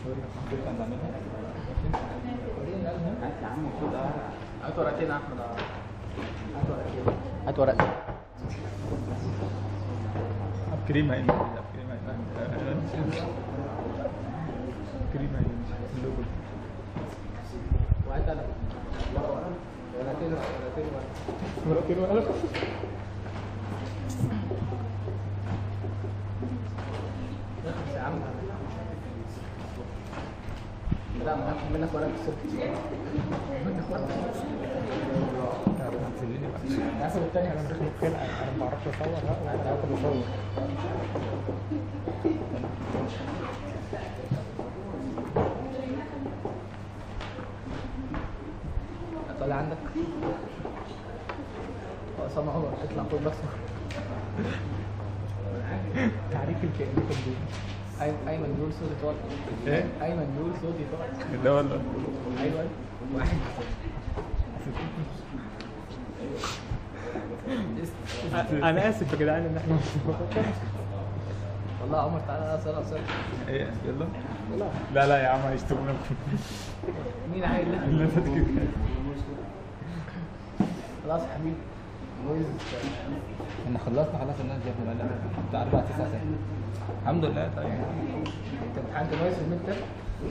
هات ورقتين يا احمد هات ورقتين هات ورقتين كريمة هنا كريمة هنا كريمة هنا اللوجو وهات انا ورقتين ورقتين ورقتين ولا بس يا عم لا ما هاخد منك ورقة الصبح منك ورقة الاسد الثاني انا مش متخيل انا ما بعرفش اصور لا انا هاخد اصور طالع عندك اسامة عمر اطلع خد بس تعريف الكائنات الدول أي- ايمن يقول صوتي طالع ايه؟ ايمن يقول صوتي طالع لا والله ايوه واحد انا اسف يا جدعان ان احنا والله يا عمر تعالى اسال اسال ايه يلا لا لا يا عم هيشتمونا مين عايز لا تتكلم خلاص يا حبيبي نويز احنا خلصنا خلاص الناس دي احنا بقى بتاع اربع تسع ساعات الحمد لله طيب انت امتحنت نويز في الميد ترم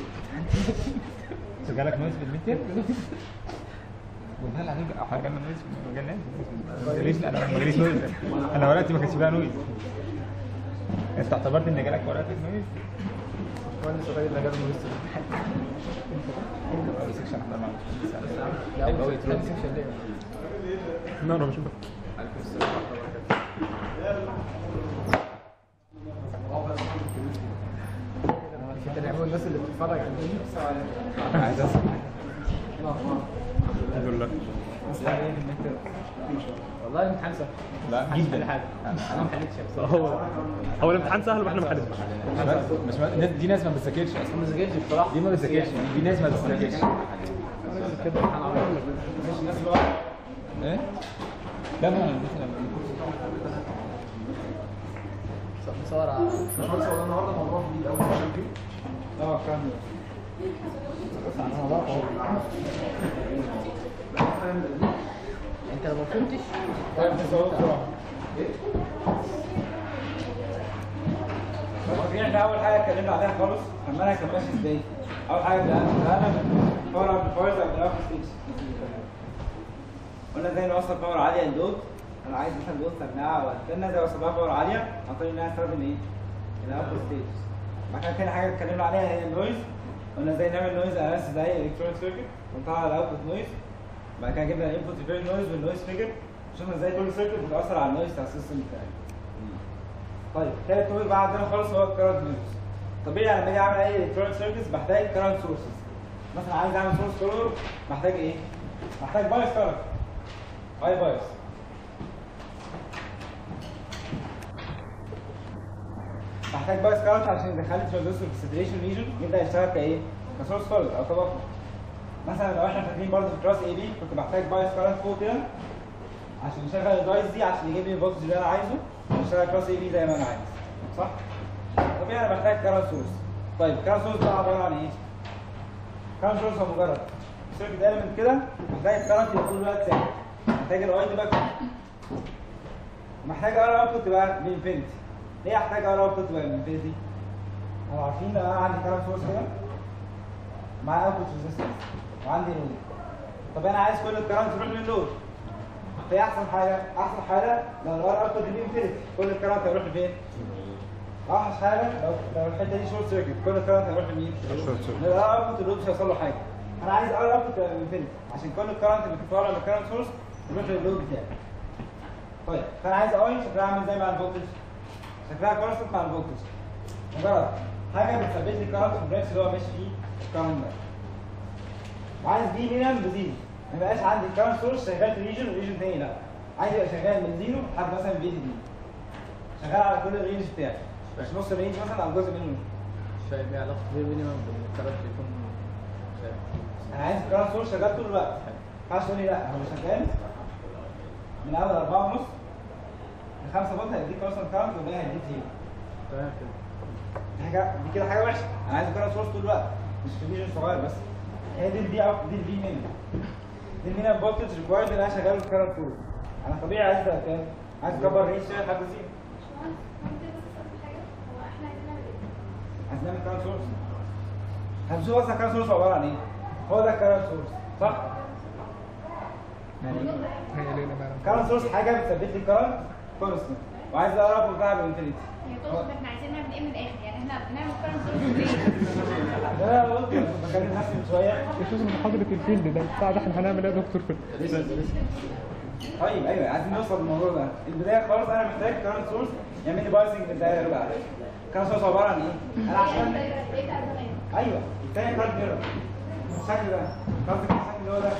انت جالك نويز في الميد تيرم؟ قلنا لها هنبقى حاجه جالنا نويز ما جالناش ما جاليش انا ما جاليش نويز انا ورقتي ما كانش فيها نويز انت اعتبرت ان جالك ورقتك نويز؟ وانا الصغير اللي جاب نويز في الامتحان اول سكشن احنا مع لا اول ثاني سكشن ليه لا انا مش بك في تنعموا الناس اللي بتتفرج على الفيديو عايز اسمع الحمد لله والله الامتحان سهل لا جدا جدا حاجه انا ما حلتش بصراحه هو هو الامتحان سهل واحنا ما حلتش مش مش دي ناس ما بتذاكرش اصلا ما ذاكرتش بصراحه دي ما بتذاكرش دي ناس ما بتذاكرش كده ايه؟ لا ما انا مثلا صور على صور النهارده موضوع جديد قوي اه كمل بس انا موضوع قوي انت لو ما فهمتش المواضيع ده اول حاجه اتكلمنا عليها خالص المنهج كان ماشي ازاي اول حاجه بدانا من باور امبليفايرز او الاوت ستيج قلنا ازاي نوصل باور عاليه للود انا عايز مثلا لود سماعه او انتنه ازاي اوصل لها باور عاليه عن طريق ان انا استخدم ايه الاوت ستيج بعد كده تاني حاجه اتكلمنا عليها هي النويز قلنا ازاي نعمل نويز اناليسيس زي الكترونيك سيركت ونطلع الاوتبوت نويز بعد كده جبنا الانبوت فيري نويز والنويز فيجر شفنا ازاي كل سيركت بتاثر على النويز بتاع السيستم بتاعي طيب تالت نويز بقى عندنا خالص هو الكرنت نويز طبيعي لما اجي اعمل اي الكترونيك سيركتس بحتاج كرنت سورسز مثلا عايز اعمل سورس كولور محتاج ايه؟ محتاج بايس كرنت اي بايس محتاج بايس كارت عشان يدخل لي ترانزستور في الساتوريشن ريجن يبدا يشتغل كايه؟ كسورس كولر او طبقه مثلا لو احنا فاكرين برضه في كلاس اي بي كنت بحتاج بايس كارت فوق كده عشان يشغل الدايس دي عشان يجيب لي الفولتج اللي انا عايزه ويشتغل كلاس اي بي زي ما انا عايز صح؟ طبيعي انا بحتاج كارنت سورس طيب كارنت سورس ده عباره عن ايه؟ كارنت سورس هو مجرد سيركت ايلمنت كده محتاج الكارنت يبقى طول الوقت ثابت محتاج الاي تبقى محتاج ار اوتبوت تبقى بانفينيتي ليه احتاج ار اوتبوت تبقى بانفينيتي؟ هو عارفين لو انا عندي كارنت سورس كده مع اوتبوت ريزيستنس وعندي لود طب انا عايز كل الكرنت يروح للود فايه احسن حاجه؟ احسن حاجه لو الار اوتبوت دي انفينيتي كل الكرنت هيروح لفين؟ اوحش حاجه لو لو الحته دي شورت سيركت كل الكرنت هيروح لمين؟ الار اوتبوت اللود مش هيحصل له حاجه انا عايز ار اوتبوت تبقى انفينيتي عشان كل الكرنت اللي بتطلع من الكرنت سورس يروح للود بتاعي طيب فانا عايز اي شكلها عامل زي مع الفولتج شكلها كونستنت مع الفولتج مجرد حاجه بتثبت لي الكرنت في البريكس اللي هو ماشي فيه الكرنت ده وعايز دي مينيمم بزيرو ما يبقاش عندي الكرنت سورس شغال في ريجن وريجن تاني لا عايز يبقى شغال من زيرو لحد مثلا في دي شغال على كل الرينج بتاعي مش نص الرينج مثلا او جزء منه مش فاهم ايه علاقه بين مينيمم بالكارت يكون شايف. انا عايز الكرنت سورس شغال طول الوقت ما ينفعش تقول لي لا هو شغال من اول 4 ونص ل 5 فولت هيديك مثلا كرنت والباقي هيديك زيرو تمام كده دي حاجه دي كده حاجه وحشه انا عايز كارنت سورس طول الوقت مش في ريجن صغير بس هي دي البي اوت دي البي مين دي المينا فولتج ريكوايرد ان انا اشغل الكارنت سورس انا طبيعي عايز أبقى كام عايز اكبر رينج شويه لحد زيرو عايز نعمل كارنت سورس هنشوف اصلا كارنت سورس عباره عن ايه هو ده الكارنت سورس صح هي ليلة بقى كارنت سورس حاجه بتثبت لي الكارنت كونستنت وعايز اقرب بتاع بالانفينيتي هي تقصد احنا عايزين نعمل ايه من الاخر يعني احنا بنعمل كارنت سورس ده انا قلت بكلم نفسي من شويه يشوف محاضرة الفيلد ده بتاع ده احنا هنعمل ايه يا دكتور في طيب ايوه عايزين نوصل للموضوع ده البدايه خالص انا محتاج كارنت سورس يعمل لي بايسنج للدايره بقى كارنت سورس عباره عن ايه؟ انا عشان ايوه الثاني كارنت ميرور الشكل ده قصدك الشكل اللي هو ده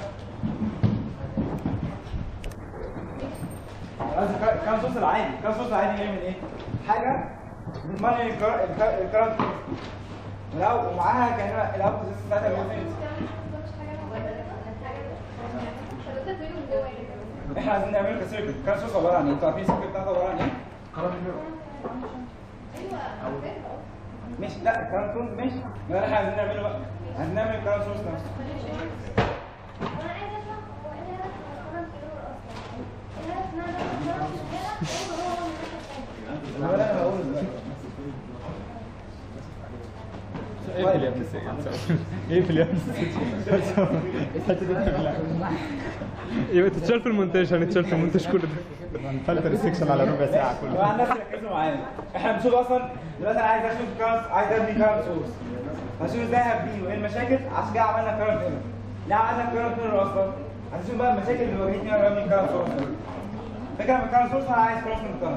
قصدي كارنت سورس العادي كارنت سورس العادي يعمل ايه؟ حاجه بتمنع الكارنت سورس ولو ومعاها كان الاوتبوت بتاعتها بينفينيتي احنا عايزين نعمل كسيركت كان سورس عباره عن ايه؟ انتوا عارفين السيركت بتاعته عباره عن ايه؟ قرار الميرور مش لا الكلام سورس ماشي ما احنا عايزين نعمله بقى عايزين نعمل الكلام سورس نفسه انا ولا انا بقول دلوقتي اقفل يا ابن السجن اقفل يا ابن السجن الحته دي تبلع يبقى تتشال في المونتاج هنتشال في المونتاج كل ده هنفلتر السكشن على ربع ساعه لو كله عن نفسي ركزوا معايا احنا بنشوف اصلا دلوقتي انا عايز اشوف كارنت عايز ابني كارنت سورس هشوف ازاي هبنيه وايه المشاكل عشان كده عملنا كارنت ايرور ليه عملنا كارنت ايرور اصلا؟ عشان نشوف بقى المشاكل اللي واجهتني وانا ببني كارنت سورس فكره من كارنت سورس انا عايز كروس من الكارنت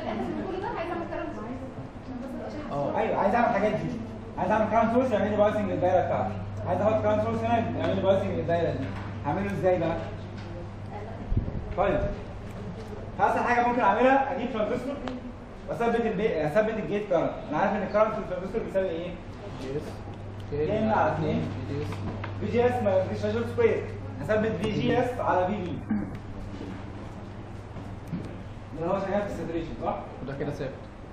ايوه عايز اعمل الحاجات دي عايز اعمل كارنت سورس يعمل لي بايسنج للدايره بتاعتي عايز احط كارنت سورس هنا يعمل لي بايسنج للدايره دي هعمله ازاي بقى؟ طيب اسهل حاجه ممكن اعملها اجيب ترانزستور واثبت البي... اثبت الجيت كارنت انا عارف ان الكارنت في الترانزستور بيساوي ايه؟ اتنين على اتنين. في جي اس ما فيش ريشيو سكوير هثبت في جي اس على في بي اللي هو شغال في الساتوريشن صح؟ وده كده ثابت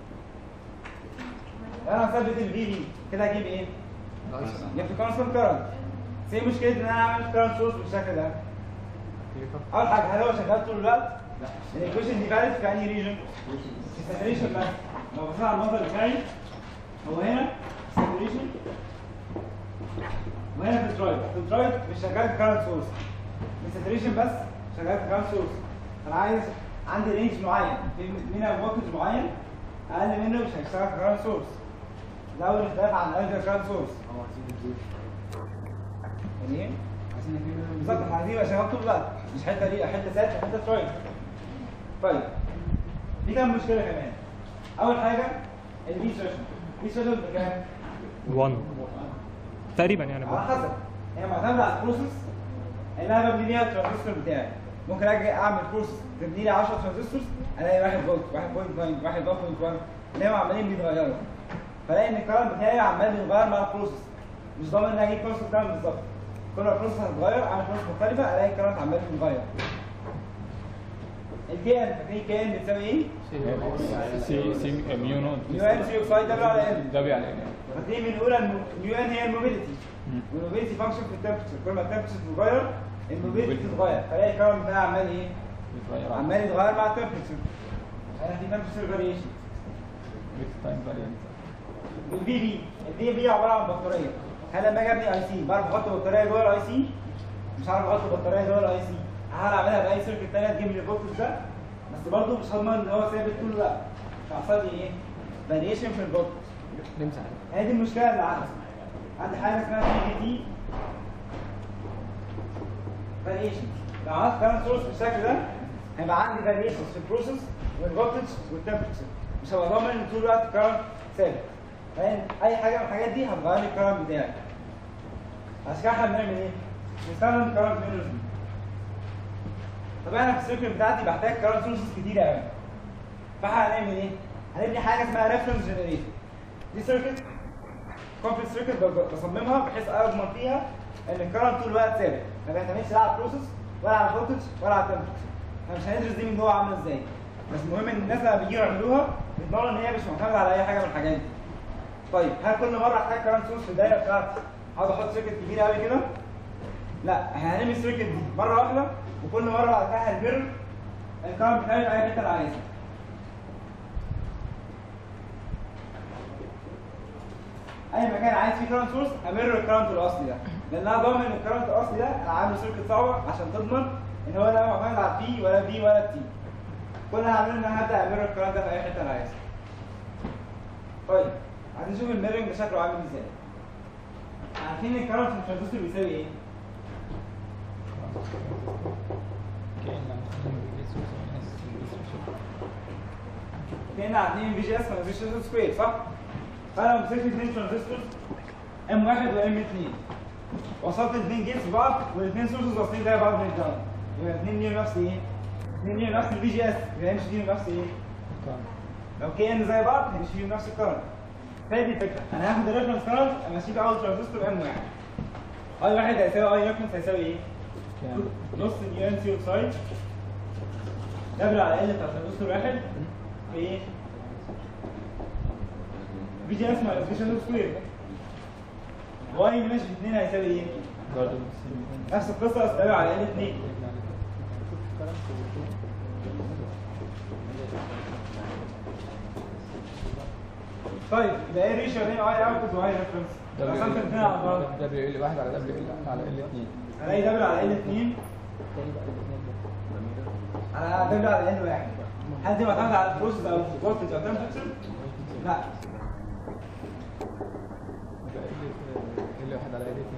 انا هثبت الفي بي كده اجيب ايه؟ جبت كونستنت كارنت بس ايه مشكله ان انا اعمل كارنت سورس بالشكل ده؟ اول حاجه هل هو شغال طول الوقت؟ الايكويشن دي فاليد في انهي ريجن؟ في الساتوريشن بس لو بصينا على المنظر بتاعي هو هنا ساتوريشن وهنا في الدرايف في الدرايف مش شغال كارنت سورس في الساتوريشن بس شغال كارنت سورس انا عايز عندي رينج معين في منها فولتج معين اقل منه مش هيشتغل كارنت سورس ده اول اختلاف عن الايدر كارنت سورس يعني ايه؟ بالظبط احنا عايزين يبقى شغال طول الوقت مش حته دي حته سات حته ترايف طيب في كام مشكله كمان اول حاجه البي سيشن البي سيشن بكام؟ 1 تقريبا يعني على حسب هي معتمده على البروسيس اللي انا ببني بيها الترانزستور بتاعي ممكن اجي اعمل بروسيس تبني لي 10 ترانزستورز الاقي 1 فولت 1.9 1.1 اللي هم عمالين بيتغيروا فلاقي ان الكارنت بتاعي عمال بيتغير مع البروسيس مش ضامن ان اجيب كونستنت كارنت بالظبط كل ما البروسيس هتتغير اعمل بروسيس مختلفه الاقي الكارنت عمال بيتغير الكي ان فاكرين الكي ان بتساوي ايه؟ سي سي ميو نوت يو ان سي اوكسايد دبليو على ان ده بيعلى فاكرين بنقول ان اليو ان هي الموبيليتي والموبيليتي فانكشن في التمبرتشر كل ما التمبرتشر تتغير الموبيليتي تتغير فلاقي الكارنت ده عمال ايه؟ عمال يتغير مع التمبرتشر انا في تمبرتشر فاريشن تايم فاريانت البي بي البي بي عباره عن بطاريه هل لما اجي ابني اي سي بعرف احط بطاريه جوه الاي سي مش عارف احط بطاريه جوه الاي سي هل اعملها باي سيركت ثانيه تجيب لي الفولتج ده بس برضه مش هضمن ان هو ثابت طول الوقت مش هيحصل لي ايه؟ فاريشن في الفولتج نمسح هي دي المشكله اللي عندي عندي حاجه اسمها بي بي تي فاريشن لو عملت كارنت سورس بالشكل ده هيبقى عندي فاريشنز في البروسيس والفولتج والتمبرتشر مش هبقى ضامن ان طول الوقت الكارنت ثابت فاهم اي حاجه من الحاجات دي هتغير لي الكارنت بتاعي عشان كده احنا بنعمل ايه؟ بنستخدم كارنت ميرورز طب انا في السيركل بتاعتي بحتاج كارنت سورسز كتير قوي فاحنا هنعمل ايه؟ هنبني حاجه اسمها ريفرنس جنريتور دي سيركت كومبلكس سيركت بصممها بحيث اضمن فيها ان الكارنت طول الوقت ثابت ما بيعتمدش لا على البروسيس ولا على الفولتج ولا على التمبرتشر احنا مش هندرس دي من جوه عامله ازاي بس المهم ان الناس لما بيجوا يعملوها بيضمنوا ان هي مش معتمده على اي حاجه من الحاجات دي طيب هل كل مره احتاج كرنت سورس في الدايره بتاعتي اقعد احط سيركت كبير قوي كده لا احنا هنعمل السيركت دي مره واحده وكل مره بعد كده هنمر الكرنت بتاعي في اي حته انا عايزها اي مكان عايز فيه كرنت سورس همر الكرنت الاصلي ده لان انا ضامن ان الكرنت الاصلي ده انا عامل سيركت صعبه عشان تضمن ان هو لا معتمد على البي ولا بي ولا تي كل اللي هعمله ان انا هبدا امر الكرنت ده في اي حته انا عايزها طيب عايزين نشوف الميرنج ده شكله عامل ازاي عارفين الكرنت في الترانزستور بيساوي ايه؟ كنا عاملين في جي اس ترانزستور سكوير صح؟ فانا لو مسكت اثنين ترانزستور ام واحد وام اثنين وصلت الاثنين جيتس ببعض والاثنين سورسز واصلين زي بعض من الجراوند يبقى الاثنين ليهم نفس ايه؟ الاثنين ليهم نفس الفي جي اس يبقى مش ليهم نفس ايه؟ لو كي ان زي بعض هيمشي فيهم نفس الكرنت فهي دي الفكره انا هاخد الريفرنس كرنت امشيه في اول ترانزستور ام واحد اي واحد هيساوي اي ريفرنس هيساوي ايه؟ نص اليو ان سي اوكسايد دبل على ال بتاع ترانزستور واحد في ايه؟ في جي اس ماينس في شادو سكوير واي اللي ماشي في 2 هيساوي ايه؟ نفس القصه بس دبل على ال 2 طيب يبقى ايه الريشيو بين اي اوتبوت واي ريفرنس؟ لو قسمت الاثنين على بعض دبليو ال واحد على دبليو ال على ال 2 هلاقي دبل على ال 2 على دبل على ال 1 هل دي معتمده على البروسيس او الفولتج او التمبرتشر؟ لا ال واحد على ال 2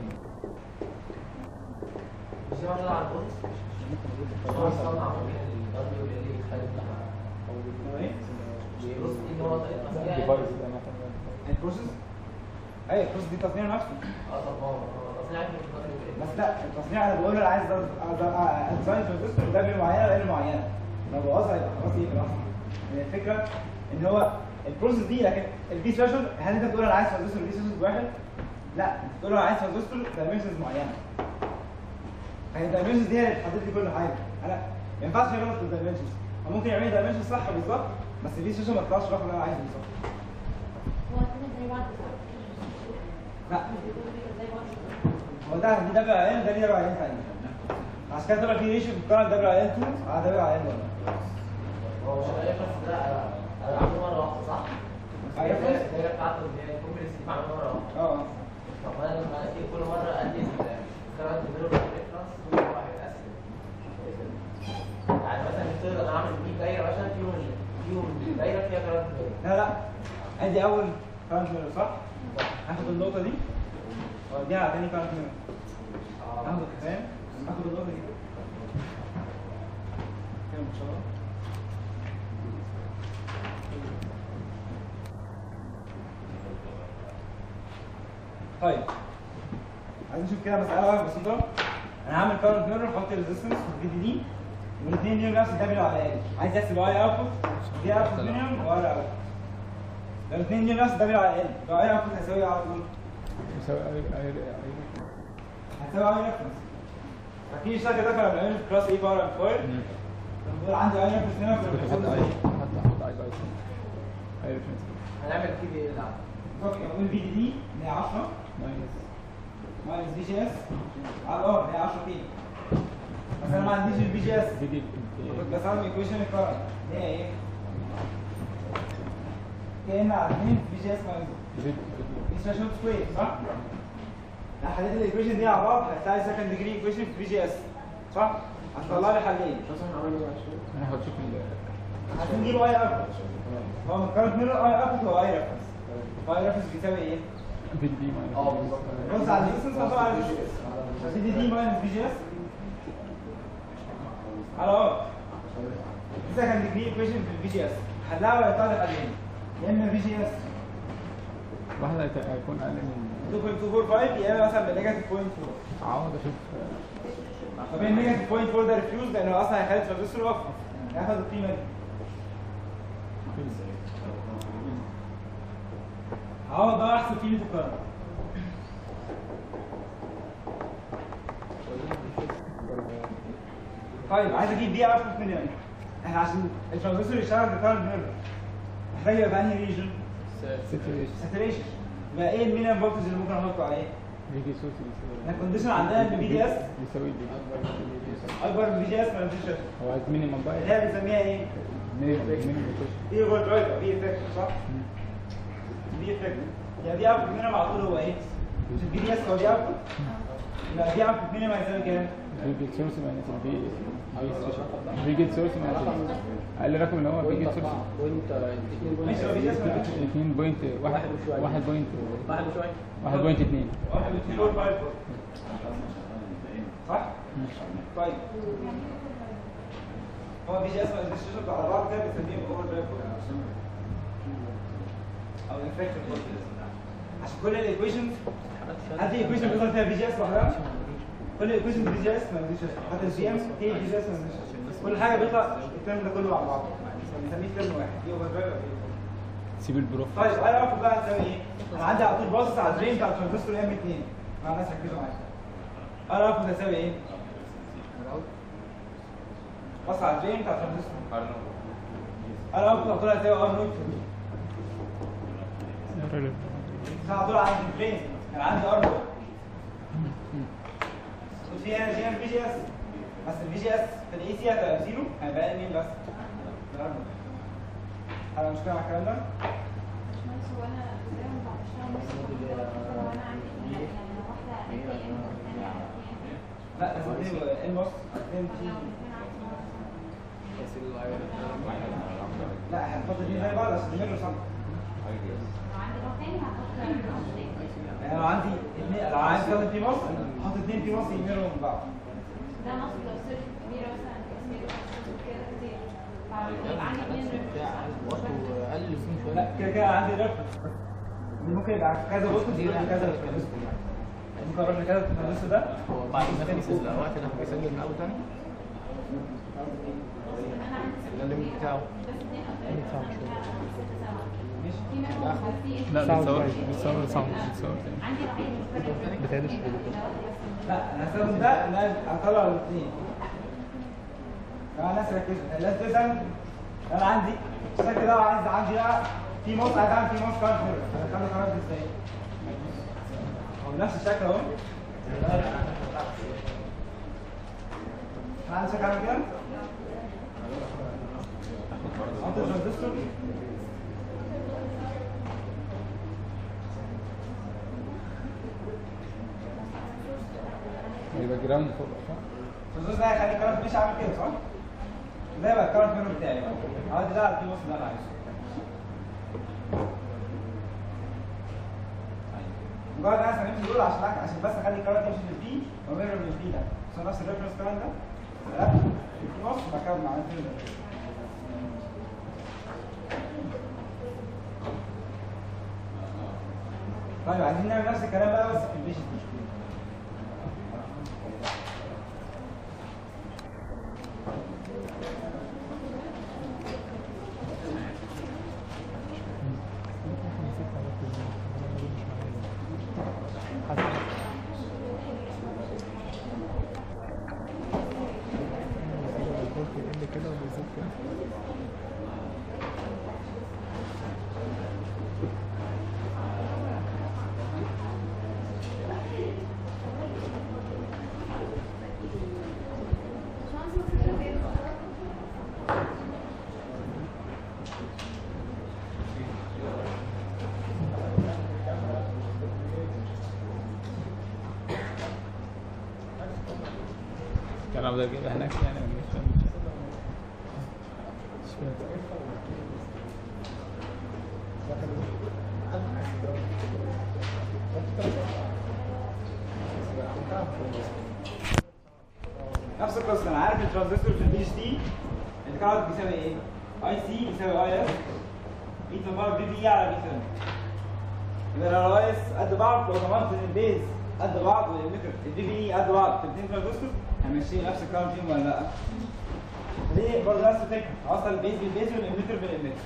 مش هو ده على البوت هو صنع الدبليو ال ال يختلف هو ايه؟ بص ان هو طريقه تصنيع ديفايس ده مثلا البروسيس ايوه البروسيس دي تصنيع نفسه اه طب ما هو تصنيع في الدبليو ال بس لا التصنيع انا بقول انا عايز ديزاين ترانزستور دبليو معينه وال معينه لو بوظها يبقى خلاص ايه خلاص هي الفكره ان هو البروسيس دي لكن البي ثريشولد هل انت بتقول انا عايز ترانزستور بي ثريشولد واحد؟ لا انت بتقول انا عايز ترانزستور دايمنشنز معينه يعني الدايمنشنز دي هي اللي بتحدد لي كل حاجه انا ما ينفعش اغلط في الدايمنشنز هو ممكن يعمل لي دايمنشنز صح بالظبط بس البي ثريشولد ما تطلعش الرقم اللي انا عايزه بالظبط هو كده زي بعض لا زي بعض هو ده دي دبل على ده دي دبل على ثاني عشان كده طلع في ريشيو في القرن دبل على 2 على دبل على 1 هو مش الريفرنس ده انا عامله مره واحده صح؟ أيوة. الدايره بتاعته اللي هي الكومبلكس دي معموله مره واحده اه طب انا لما اجي كل مره ادي الكرنت بينهم الريفرنس كل مره هيتقسم يعني مثلا نفترض انا عامل دي دايره مثلا فيهم فيهم دايره فيها كرنت لا لا ادي اول كارنت ميرور صح؟ هاخد النقطة دي واديها على تاني كارنت ميرور هاخد فاهم؟ هاخد النقطة دي كده ان شاء الله طيب عايز نشوف كده مسألة واحدة بسيطة انا هعمل كارنت ميرور احط ريزيستنس في الفي دي دي والاثنين ليهم نفس الدبليو على ال عايز احسب اي اوتبوت دي اوتبوت مينيمم واي اوتبوت لو الاثنين ليهم نفس الدبليو على ال يبقى اي اوتبوت هيساوي على طول يساوي اي اي اي هتساوي اي ريفرنس اكيد الشكل ده كنا بنعمله في كلاس اي باور ام 4 بنقول عندي اي ريفرنس هنا في كنت بحط اي بحط بحط اي باي اي ريفرنس هنعمل كي بي ال اوكي اقول في دي دي اللي هي 10 ماينس ماينس في جي اس على الار اللي هي 10 كي بس انا ما عنديش الفي جي اس في دي كنت بستخدم ايكويشن الكارنت اللي هي ايه؟ كأن على 2 في جي اس ماينس في دي ثريشولد سكوير صح؟ لو حليت الايكويشن دي على بعض هتلاقي سكند ديجري ايكويشن في جي اس صح؟ هتطلع لي حلين انا هشوف ال عشان نجيب اي اوتبوت هو من كارنت ميرور اي اوتبوت هو اي ريفرنس اي ريفرنس بيساوي ايه؟ في دي ماينس اه بالظبط بص على الريزستنس هتطلع على الريزستنس دي دي ماينس في جي اس على ار دي سكند ديجري ايكويشن في الفي جي اس حلها ولا يطلع لي حلين يا اما في جي اس واحد هيت- هيكون اقل من 2.245 يا اما مثلا بنيجاتيف 0.4 عاوز اشوف طب النيجاتيف 0.4 ده ريفيوز لانه اصلا هيخلي الترانزستور يوقف هياخد القيمه دي عوض بقى احسب قيمه الكرنت طيب عايز اجيب دي اوتبوت من يعني احنا عشان الترانزستور يشتغل بكارنت ميرور محتاج يبقى في انهي ريجن ساتوريشن يبقى ايه المينيمم فولتج اللي ممكن احطه عليه؟ بيجي سورس بيساوي احنا الكونديشن عندنا ان البي دي اس بيساوي دي اكبر من البي دي اس ما نمشيش هو عايز مينيمم بقى اللي هي بنسميها ايه؟ مينيمم مينيمم دي هو درايفر دي افكت صح؟ دي افكت يعني دي اوتبوت مينيمم على طول هو ايه؟ مش البي دي اس هو دي اوتبوت يبقى دي اوتبوت مينيمم هيساوي كام؟ بيجي سورس ماينس البي بيجي سورس ماينس اقل رقم اللي هو بيجي سورس ماشي هو بي دي اس ولا لا؟ 2 بوينت 1 1 بوينت واحد وشويه 1 بوينت 2 واحد واثنين فور فايف فور. صح؟ طيب هو بي جي اس مانيفستيشن على بعض كده بنسميهم اوفر درايف او انفكشن عشان كل الايكويشنز هل في ايكويشن بيظهر فيها بي جي اس لوحدها؟ كل الايكويشن بي جي اس مانيفستيشن حتى الجي ام هي بي جي اس مانيفستيشن كل حاجه بيطلع الترم ده كله على بعضه بنسميه ترم واحد دي اوفر درايف او دي سيب البروف طيب انا اعرف بقى هتساوي ايه؟ انا عندي على طول باصص على الدرين بتاع الترانزستور ام 2 مع الناس ركزوا معايا انا اعرف هتساوي ايه؟ باصص على الدرين بتاع الترانزستور انا اعرف على طول هتساوي ار نوت على طول عندي الدرين كان عندي ار نوت وفي هنا جي ام بي جي اس بس البي جي اس في الاي سي هتبقى زيرو هيبقى مين بس؟ الار نوت هل مشكله مع الكلام ده؟ باشمهندس هو انا ازاي ما بعرفش اشتغل نص الكمبيوتر وانا عندي يعني واحده اي ام والثانيه لا لازم اثنين الموس اثنين تي لا هنحط اثنين زي بعض عشان نمر صح لو عندي نوع تاني هحط يعني لو عندي اثنين لو عايز استخدم تي موس احط اثنين تي موس يمروا من بعض ده نص لو سيرش كبيره مثلا كاسمير كده كتير فيبقى عندي اثنين ريفرنس لا كده كده عندي ريفرنس ممكن يبقى كذا بوست كذا بوست ممكن اروح لكذا البوست ده هو بعد ما يخلص الاوقات اللي احنا بنسجل من اول تاني انا عندي الليمت بتاعه بس اثنين او ثلاثه ماشي في منهم بس في لا بتصور بتصور ساوند بتصور عندي نوعين مختلفين بتهدش لا انا هستخدم ده ان انا اطلع الاثنين كمان ناس ركزوا الناس تفهم انا عندي الشكل ده عايز عندي بقى في موس عايز اعمل في موس كارت ميرور هدخله كارت ازاي؟ هو نفس الشكل اهو انا عندي شكل عامل كده احط الترانزستور يبقى جراوند فوق صح؟ الترانزستور ده هيخلي الكارت مش عامل كده صح؟ ده يبقى الكارت ميرور بتاعي بقى عادي ده على البي موس اللي انا عايزه مجرد انا استخدمت دول عشان عشان بس اخلي الكارت يمشي في البي وميرور من البي ده بس هو نفس الريفرنس كمان ده لا في نص بكمل مع الفيلم ده طيب عايزين نعمل نفس الكلام بقى بس في البيشن كده وبيزيد كده كان افضل اجيبها هناك يعني ولا مش فاهم مش فاهم نفس القصه انا عارف الترانزستور في البي اتش دي الكارت بيساوي ايه؟ اي سي بيساوي اي اس اي تو باور بي بي على بي 7 يبقى لو الاي اس قد بعض لو ضمنت ان البيز قد بعض والاميتر البي بي قد بعض في الاثنين ترانزستور هنمشي نفس الكارت فيهم ولا لا؟ ليه برضه نفس الفكره اوصل البيز بالبيز والاميتر بالاميتر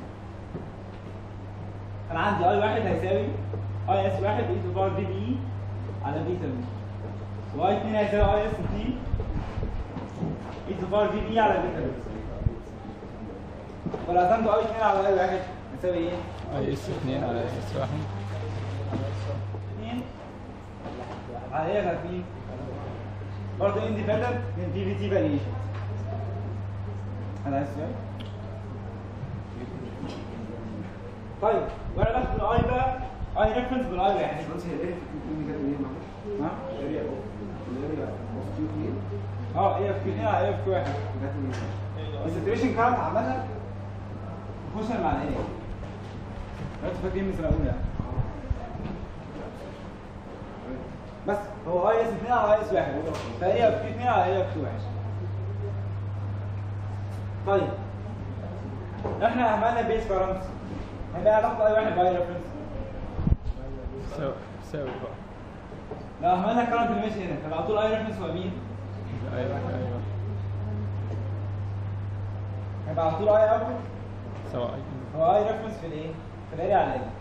انا عندي اي واحد هيساوي اي اس واحد اي تو باور بي بي على بي 7 واي 2 هيساوي اي اس تي اي تو باور بي بي على بي 7 ولو قسمت اي 2 على اي واحد هيساوي ايه؟ اي اس 2 على اس 1 2 على ايه غرفين برضه اندبندنت من دي في تي فاريشن انا عايز سؤال طيب وانا باخد الاي بقى اي ريفرنس بالاي واحد ها؟ اه ايه في كيو على ايه في كيو واحد الساتوريشن كارنت عامة بروبوشنال مع الايه؟ انتوا فاكرين من سنة أولى بس هو اي اس 2 على اي اس 1 فهي في 2 على هي في 1 طيب احنا عملنا بيس كارنت هيبقى علاقة اي واحد باي ريفرنس ساوي ساوي بقى لو عملنا كارنت اللي ماشي هنا طب على طول اي ريفرنس هو مين؟ ايوه ايوه هيبقى على طول اي اوتبوت سواء هو اي ريفرنس في الايه؟ في الاريا على الايه؟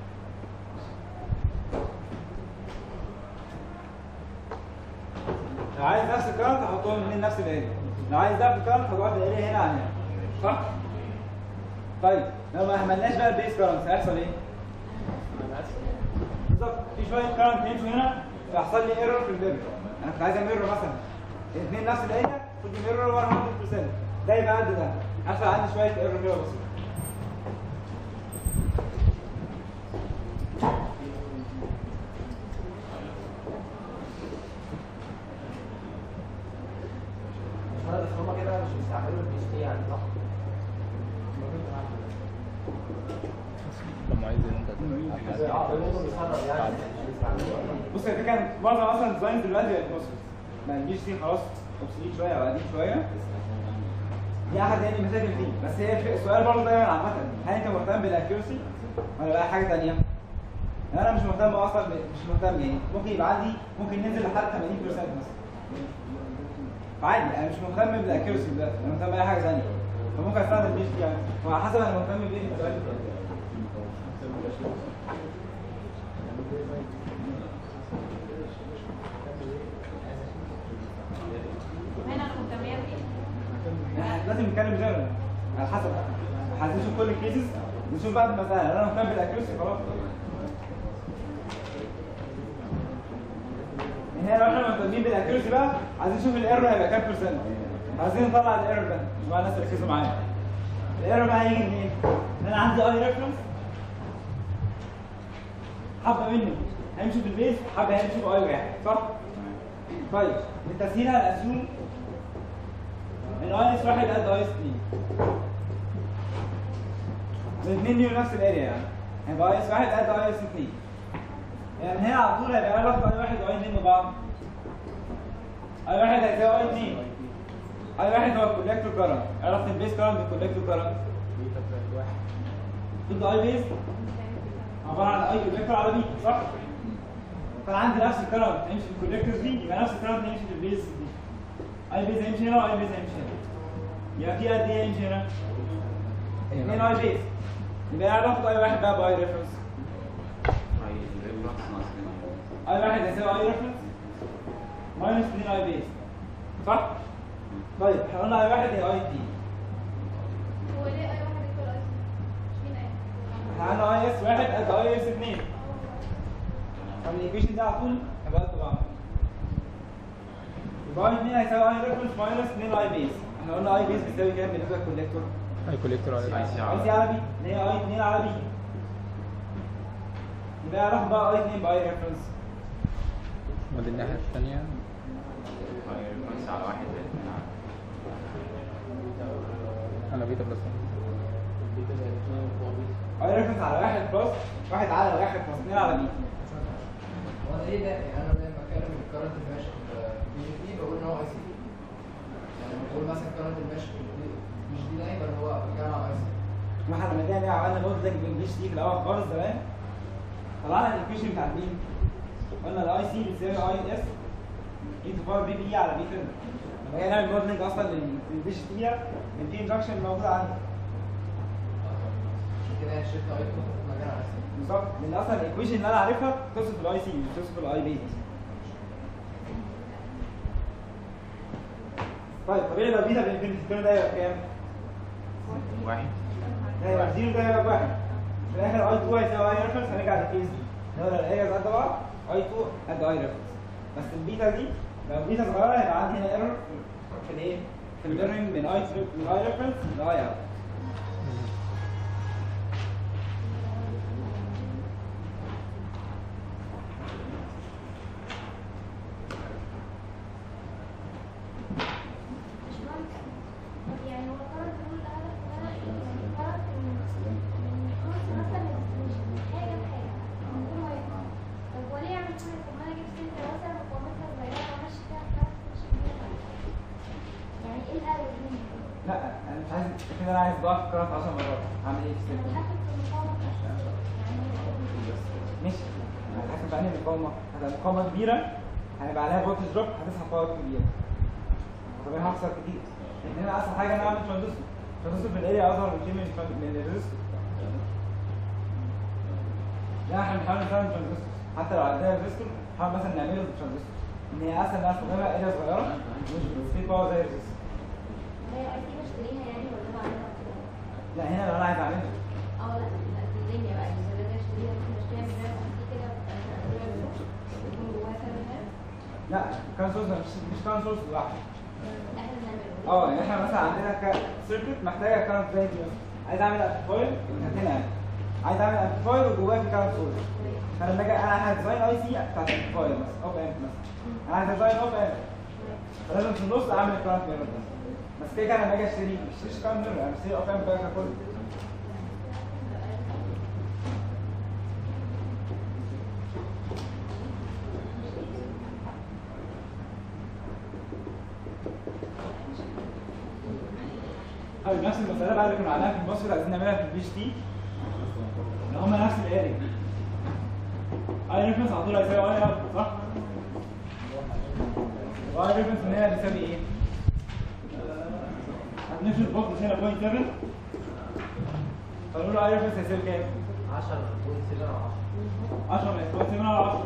لو عايز نفس الكارت هحطهم من نفس الاريا لو عايز ده في الكارت هبعت الاريا هنا عن هنا صح؟ طيب لو ما عملناش بقى البيس كارنت هيحصل ايه؟ بالظبط في شويه كارنت يمشوا هنا فيحصل لي ايرور في الميرور انا كنت عايز اميرور مثلا الاثنين نفس الاريا خد ميرور 100% ده يبقى قد ده هيحصل عندي شويه ايرور كده بسيطه بس هما كده مش بيستعملوا البي تي يعني صح؟ لما عايز انت اه الموضوع بيسرب يعني مش بيستعملوه بص هي كان معظم اصلا ديزاين دلوقتي بقت بص ما الجيش دي خلاص اوبسوليت شويه او قديم شويه دي احد يعني المشاكل فيه بس هي في- السؤال برضه دايما عامه هل انت مهتم بالاكيورسي ولا بقى حاجه ثانيه؟ انا مش مهتم اصلا ب... مش مهتم يعني ممكن يبقى عندي ممكن ننزل لحد 80% مثلا فعادي انا مش مهتم بالاكيورسي دلوقتي انا مهتم باي حاجه ثانيه فممكن استخدم الجيش دي يعني وعلى حسب انا مهتم بايه في السؤال هنا الخدامية دي احنا لازم نتكلم جنرال على حسب عايزين نشوف كل الكيسز ونشوف بعد المسألة لو انا مهتم بالاكيورسي خلاص من هنا لو احنا مهتمين بالاكيورسي بقى عايزين نشوف الايرور هيبقى كام بيرسنت عايزين نطلع الايرور ده مش بقى الناس ركزوا معايا الايرور بقى هيجي منين؟ ان انا عندي اي ريفرنس حبه منه هيمشي في البيز حبه هيمشي في اي واحد صح؟ طيب للتسهيل هنأسيوم ان اي اس واحد قد اي اس 2 الاثنين ليهم نفس الاريا يعني هيبقى اي اس واحد قد اي اس 2 يعني هنا على طول هيبقى علاقه اي واحد واي 2 ببعض اي واحد هيساوي اي 2 اي واحد هو الكوليكتور كارنت علاقه البيس كارنت بالكوليكتور كارنت ضد اي بيس عباره عن اي كوليكتور على بي صح؟ فانا عندي نفس الكارنت هيمشي في الكوليكتورز دي يبقى نفس الكارنت هيمشي في البيز دي اي بيز هيمشي هنا واي بيز هيمشي هنا يبقى في قد ايه هيمشي هنا؟ اثنين اي بيز يبقى علاقه اي واحد بقى باي ريفرنس اي واحد هيساوي اي ريفرنس ماينس 2 اي بيز صح؟ طيب احنا قلنا اي واحد هي اي دي هو ليه اي واحد يكتب اي مش مين ايه احنا عندنا اي اس واحد قد اي اس 2 فالايكويشن ده على طول هيبقى قد بعض يبقى اي 2 هيساوي اي ريفرنس ماينس 2 اي بيز احنا قلنا اي بيز بيساوي كام بالنسبه للكوليكتور؟ اي كوليكتور على اي سي على بي اللي هي اي 2 على بي يبقى علاقه بقى اي 2 باي ريفرنس ودي الناحية الثانية على بيتا بلس اي ريفرنس على واحد بلس واحد على واحد بلس 2 على بي هو انا ايه ده؟ يعني انا لما اتكلم الكرنت اللي ماشي في بي جي تي بقول ان هو اي سي يعني لما بقول مثلا الكرنت اللي ماشي في دي- مش دي لاين بل هو بيتكلم على اي سي ما احنا لما جينا عملنا نقطه زي بالانجلش دي في الاول خالص زمان طلعنا الايكويشن بتاع مين؟ قلنا الاي سي بتساوي اي اس اي تو باور بي بي على بي ترم لما جينا نعمل موديلنج اصلا للديش دي من في انجكشن موجود عندي عشان كده هي شلت اي في مكان اي سي بالظبط لان اصلا الايكويشن اللي انا عارفها توصف الاي سي مش توصف الاي بي طيب طبيعي لو بيتا بالانفينيتي الترم ده يبقى كام؟ واحد ده يبقى زيرو ده يبقى بواحد في الاخر اي 2 هيساوي اي ريفرنس هنرجع للكيس دي لو الارياز قد بعض اي 2 قد اي ريفرنس بس البيتا دي لو البيتا صغيره هيبقى عندي هنا ايرور في الايه؟ في الميرنج من اي من اي ريفرنس لاي اوت طب يعني هو قرر يقول الهدف ان انا يعني قرر من من خمس مثلا مش من حاجه لحاجه من كل ما يقع طب هو ليه يعمل كده طب ما انا جبت سنه مثلا مقاومتها صغيره وامشي فيها بتاعت مش يعني ايه الهدف منه؟ لا انا مش عايز كده انا عايز ضعف الكرنت 10 مرات اعمل ايه في انا السيركت بتحكم في المقاومه بتاعتي يعني ماشي هتحكم في انهي مقاومه هتبقى مقاومه كبيره هيبقى عليها فولتج دروب هتسحب باور كبير طب انا هخسر كتير لان انا اسهل حاجه ان انا اعمل ترانزستور ترانزستور في الاريا اصغر بكتير من التران- من الريزستور لا احنا بنحاول نستخدم ترانزستور حتى لو عندنا ريزستور نحاول مثلا نعمله بترانزستور ان هي اسهل انها استخدامها اريا صغيره مش بتستفيد باور زي الريزستور هي اي تي بشتريها يعني ولا بعملها كده؟ لا هنا لو انا عايز اعملها اه لا لا في الدنيا بقى يعني ولا انا اشتريها ممكن اشتريها من غير ما كده يكون جواها كذا حاجه لا كان سورس مش مش كان سورس لوحده احنا بنعمله اه يعني احنا مثلا عندنا سيركت محتاجه كارنت زي دي مثلا عايز اعمل امبليفاير هاتنا يعني عايز اعمل امبليفاير وجواه في كارنت سورس فانا لما اجي انا هديزاين اي سي بتاعت الامبليفاير مثلا اوب امب مثلا انا عايز اديزاين اوب امب فلازم في النص اعمل الكارنت ميرور ده بس كده كده انا لما اجي اشتري مش اشتري كارنت ميرور انا بشتري اوب امب بقى ككل طيب نفس المسألة بقى اللي كنا عاملينها في المصري عايزين نعملها في البي اتش تي ان هما نفس الاريا اي ريفرنس على طول هيساوي اي اوت صح؟ واي ريفرنس من هنا بيساوي ايه؟ هنمشي الفولت هنا 0.7 فنقول له اي ريفرنس هيساوي كام؟ 10 من 0.7 على 10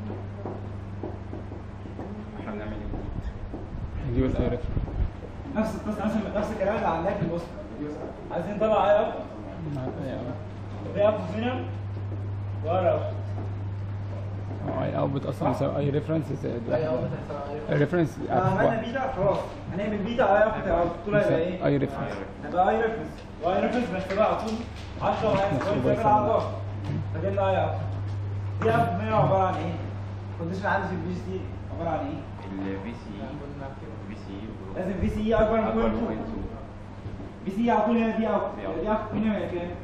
احنا بنعمل ايه؟ نجيب الاي ريفرنس نفس القصة نفس نفس الكلام اللي عندنا في المصري عايزين نطلع اي اوت اي اوت هنا واي اوت اي اوتبوت اصلا يساوي اي ريفرنس زائد اي واحد اوت هتساوي اي الريفرنس عملنا بيتا خلاص هنعمل بيتا اي اوت على طول هيبقى ايه؟ اي ريفرنس هيبقى اي ريفرنس واي ريفرنس بس بقى على طول 10 وهي 0.7 على ضغط فجبنا اي اوت دي اوت هنا عباره عن ايه؟ الكونديشن عندي في البي سي عباره عن ايه؟ البي سي بي سي لازم في سي اكبر من اكبر 0.2 من بي سي على طول هنا دي اوت دي اوت هنا هي كام؟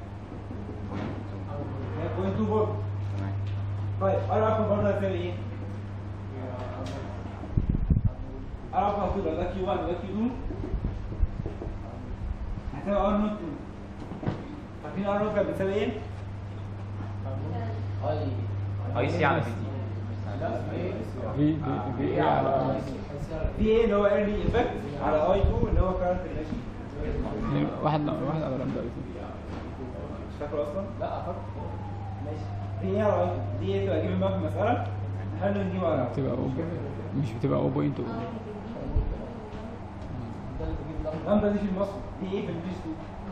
هي 0.2 برضه طيب ار اكبر برضه هتساوي ايه؟ ار اكبر على طول لو ده كيو 1 وده كيو 2 هتساوي ار نوت 2 عارفين ار نوت كانت بتساوي ايه؟ اي اي سي على بي سي في في في ايه على في ايه اللي هو ايرلي افكت على اي 2 اللي هو كارنت ريليشن واحد واحد على لامدا مش فاكره اصلا؟ لا فاكره ماشي في ايه على اي 2 دي ايه تبقى جيب بقى في المساله نحل نجيب على بتبقى أو مش بتبقى 0.2 لامدا دي في المصري دي ايه في البيس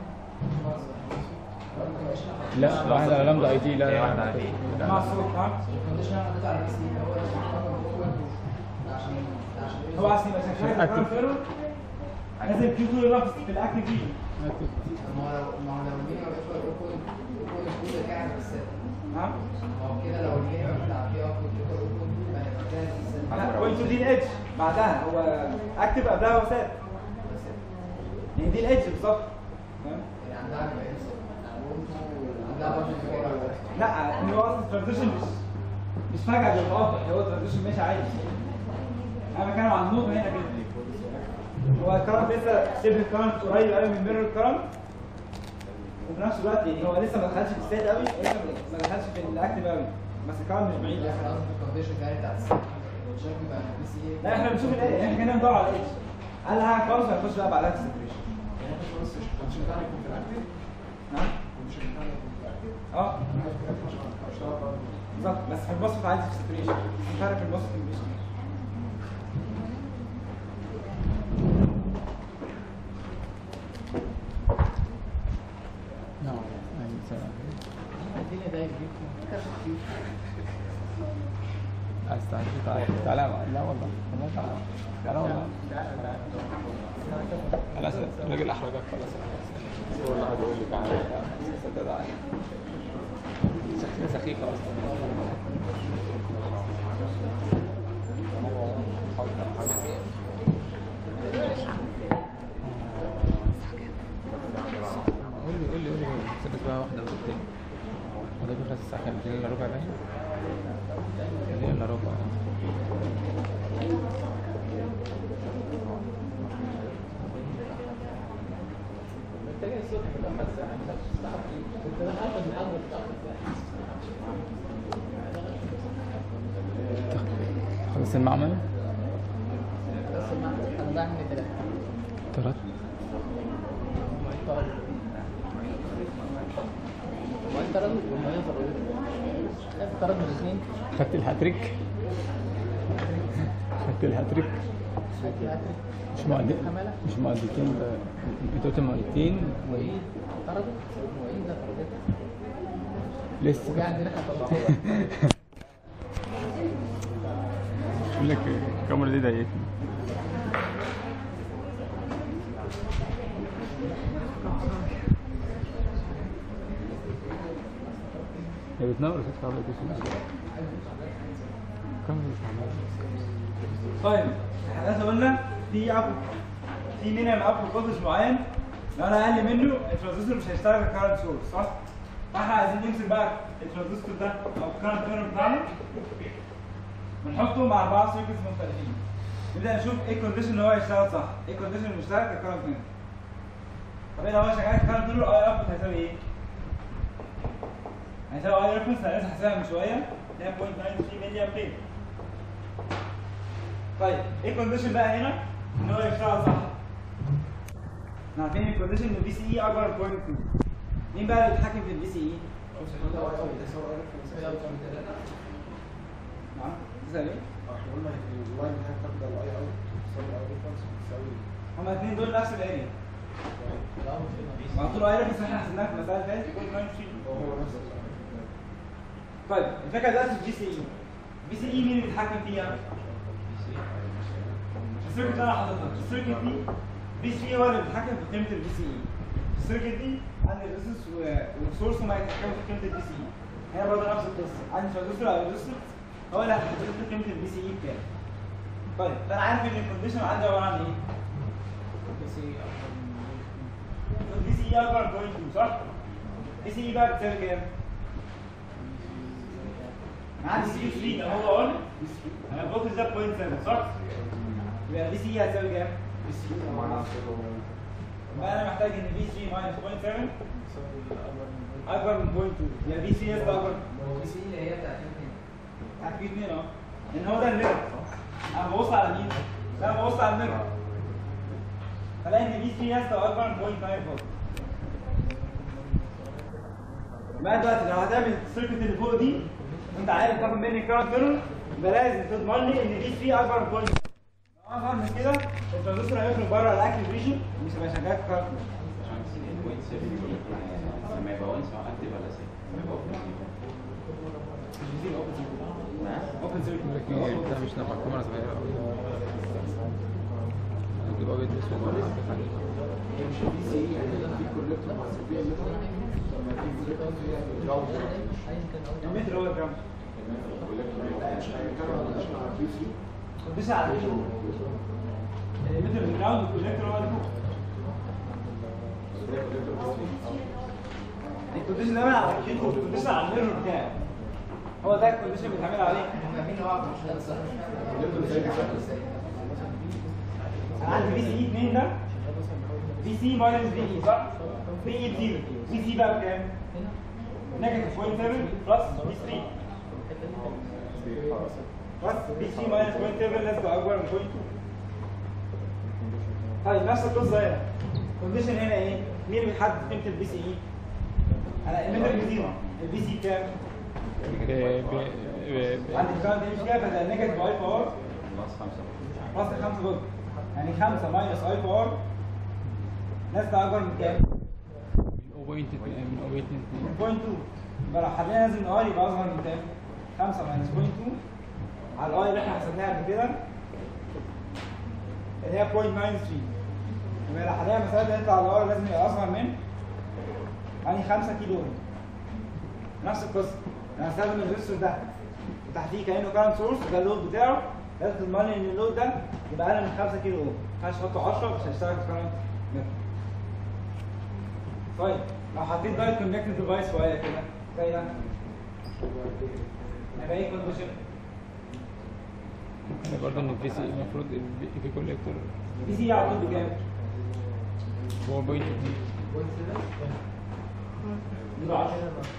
2 لا واحد على لامدا اي تي لا هي لا واحدة على لا. دي. مع الصوت ها الكونديشن اللي حطيته على البي سي هو عشان عشان هو عشان يبقى شغال Active. كارنت ايرور لازم كيو 2 يبقى في الاكتف ريجن ما هو لو ما هو لو المينيمم ايكوال اوبوينت اوبوينت 2 ده قاعد بالسالب نعم ما هو كده لو المينيمم بتاع بي اوبوينت ايكوال اوبوينت 2 هيبقى قاعد بالسالب لا بوينت 2 دي الادج بعدها هو اكتف قبلها هو ثابت يعني دي الادج بالظبط فاهم يعني عندها هيبقى ايه بالظبط؟ عندها برضه كده لا ان هو اصلا الترانزيشن مش مش فجأة بيتقاطع هو الترانزيشن ماشي عادي انا بتكلم عن النقطة هنا كده هو الكرنت لسه شبه الكرنت قريب قوي من ميرور الكرنت وفي نفس الوقت يعني هو لسه ما دخلش في الستيت قوي لسه ما دخلش في الاكتف قوي بس الكرنت مش بعيد احنا قصدي الكونديشن يعني بتاعت السالب شايف يبقى البي سي لا احنا بنشوف الايه احنا كنا ندور على الايدج قال لها خلاص هنخش بقى بعدها في السيبريشن نعم اه بالظبط بس في البسط عايز في السيبريشن في فرق في البسط والبيش نعم أي سلام. عايز تعالى تعالى تعالى لا والله والله تعالى تعالى والله خلاص الراجل احرجك خلاص هو اللي قاعد يقول لي تعالى تعالى صدق تعالى شخصية سخيفة أصلا قول لي قول لي قول لي سيبك بقى واحدة وستين وده بيخلص الساعة كام؟ اتنين إلا ربع باين؟ اتنين إلا ربع خلص المعمل؟ انا ضايع مني ثلاثة ترى وانت طرد والمية طردت خدت طرد من الاثنين خدت الهاتريك خدت الهاتريك خدت الهاتريك مش معدي حمالة مش معدتين انت قلت معدتين وايد طردت وايد لا طردت لسه وجا عندنا هطلعوها بقول لك الكاميرا دي ضايقتني هي بتنور في الكاميرا دي كاميرا طيب احنا لسه قلنا في اب في مينيمم اب فولتج معين لو انا اقل منه الترانزستور مش هيشتغل بالكارنت سورس صح؟ فاحنا عايزين نمسك بقى الترانزستور ده او الكارنت تيرن بتاعنا ونحطه مع اربعه سيركتس مختلفين نبدا نشوف ايه الكونديشن ان هو يشتغل صح ايه الكونديشن اللي يشتغل ككارنت تيرن طب ايه لو هو شغال كارنت تيرن اي اوتبوت هيساوي ايه؟ هيساوي اي ريفرنس انا لسه حاسبها من شويه اللي هي 0.93 ملي امبير طيب ايه الكونديشن بقى هنا ان هو يشتغل صح احنا عارفين الكونديشن ان البي سي اي اكبر من 0.2 مين بقى اللي بيتحكم في البي سي اي؟ نعم تسأل ايه؟ هما الاثنين دول نفس الاريا مع طول اي ريفرنس احنا حسبناها في المسألة اللي فاتت 0.93 طيب الفكرة دلوقتي في البي سي اي البي سي اي مين اللي بيتحكم فيها؟ السيركت اللي انا حاططها السيركت دي بي سي هو اللي بيتحكم في قيمه البي سي اي السيركت دي عندي الريزستنس والسورس هما يتحكموا في قيمه البي سي اي هنا برضه نفس القصه عندي ترانزستور او ريزستور هو اللي هيحدد لي قيمه البي سي اي بكام طيب فانا عارف ان الكونديشن عندي عباره عن ايه؟ البي سي اي اكبر من 0.2 صح؟ البي سي اي بقى بتساوي كام؟ انا عندي سي 3 ده هو اون انا الفولتج ده 0.7 صح؟ يبقى بي سي اي هتساوي كام؟ يبقى انا محتاج ان بي 3 ماينس 0.7 اكبر من 0.2 يبقى بي سي اس اكبر بي سي اللي هي بتاعت الاثنين هات في 2 اهو لان هو ده الميرور انا ببص على مين؟ لا انا ببص على الميرور فلاقي ان بي 3 اس اكبر من 0.9 فولت بقى دلوقتي لو هتعمل السيركت اللي فوق دي انت عارف تاخد مني كارنت ميرور يبقى لازم تضمن لي ان بي 3 اكبر من 0.9 لو اكبر من كده الترانزستور هيخرج بره الاكتف ريجن مش هيبقى شغال في كارنت لما يبقى وانس اكتف ولا سيف؟ اوبن سيركت ده مش نافع الكاميرا صغيرة أوي نجيب أبيض وأسود ولا حاجة المتر هو كام؟ بس على ايه؟ المتر الجراوند والكوليكتور هو اللي فوق الكونديشن ده بقى على كده الكونديشن على الميرور بتاعي هو ده الكونديشن اللي بيتعمل عليه فاهمين ان هو مش ده الصح انا عندي بي سي اي 2 ده بي سي ماينس بي اي صح؟ بي اي بزيرو بي سي بقى بكام؟ نيجاتيف 0.7 بلس بي 3 بس بي 3 ماينس 0.7 لازم تبقى اكبر من 0.2 طيب نفس القصه هنا الكونديشن هنا ايه؟ مين اللي بيحدد قيمه البي سي اي؟ انا المتر بزيرو البي سي بكام؟ عندي الكارنت مش كده فده نيجاتيف اي باور بلس 5 بلس 5 فولت يعني 5 ماينس اي باور لازم تبقى اكبر من كام؟ من 0.2 من 0.2 0.2 يبقى لو حلينا لازم الاي يبقى اصغر من كام؟ 5 ماينس 0.2 على الاي اللي احنا حسبناها قبل كده اللي هي 0.93 يبقى لو حلينا المسألة دي يطلع الاي لازم يبقى اصغر من يعني 5 كيلو اوم نفس القصة انا هستخدم الريزستور ده وتحتيه كانه كارنت سورس ده اللود بتاعه لازم تضمن لي ان اللود ده يبقى اقل من 5 كيلو اوم ما ينفعش تحطه 10 مش هيشتغل كارنت طيب لو حطيت دايت كونكتد ديفايس شويه كده زي ده هيبقى ايه كونديشن؟ يعني برضه ان البي سي المفروض البي كوليكتور بي سي على طول بكام؟ هو بوينت دي 10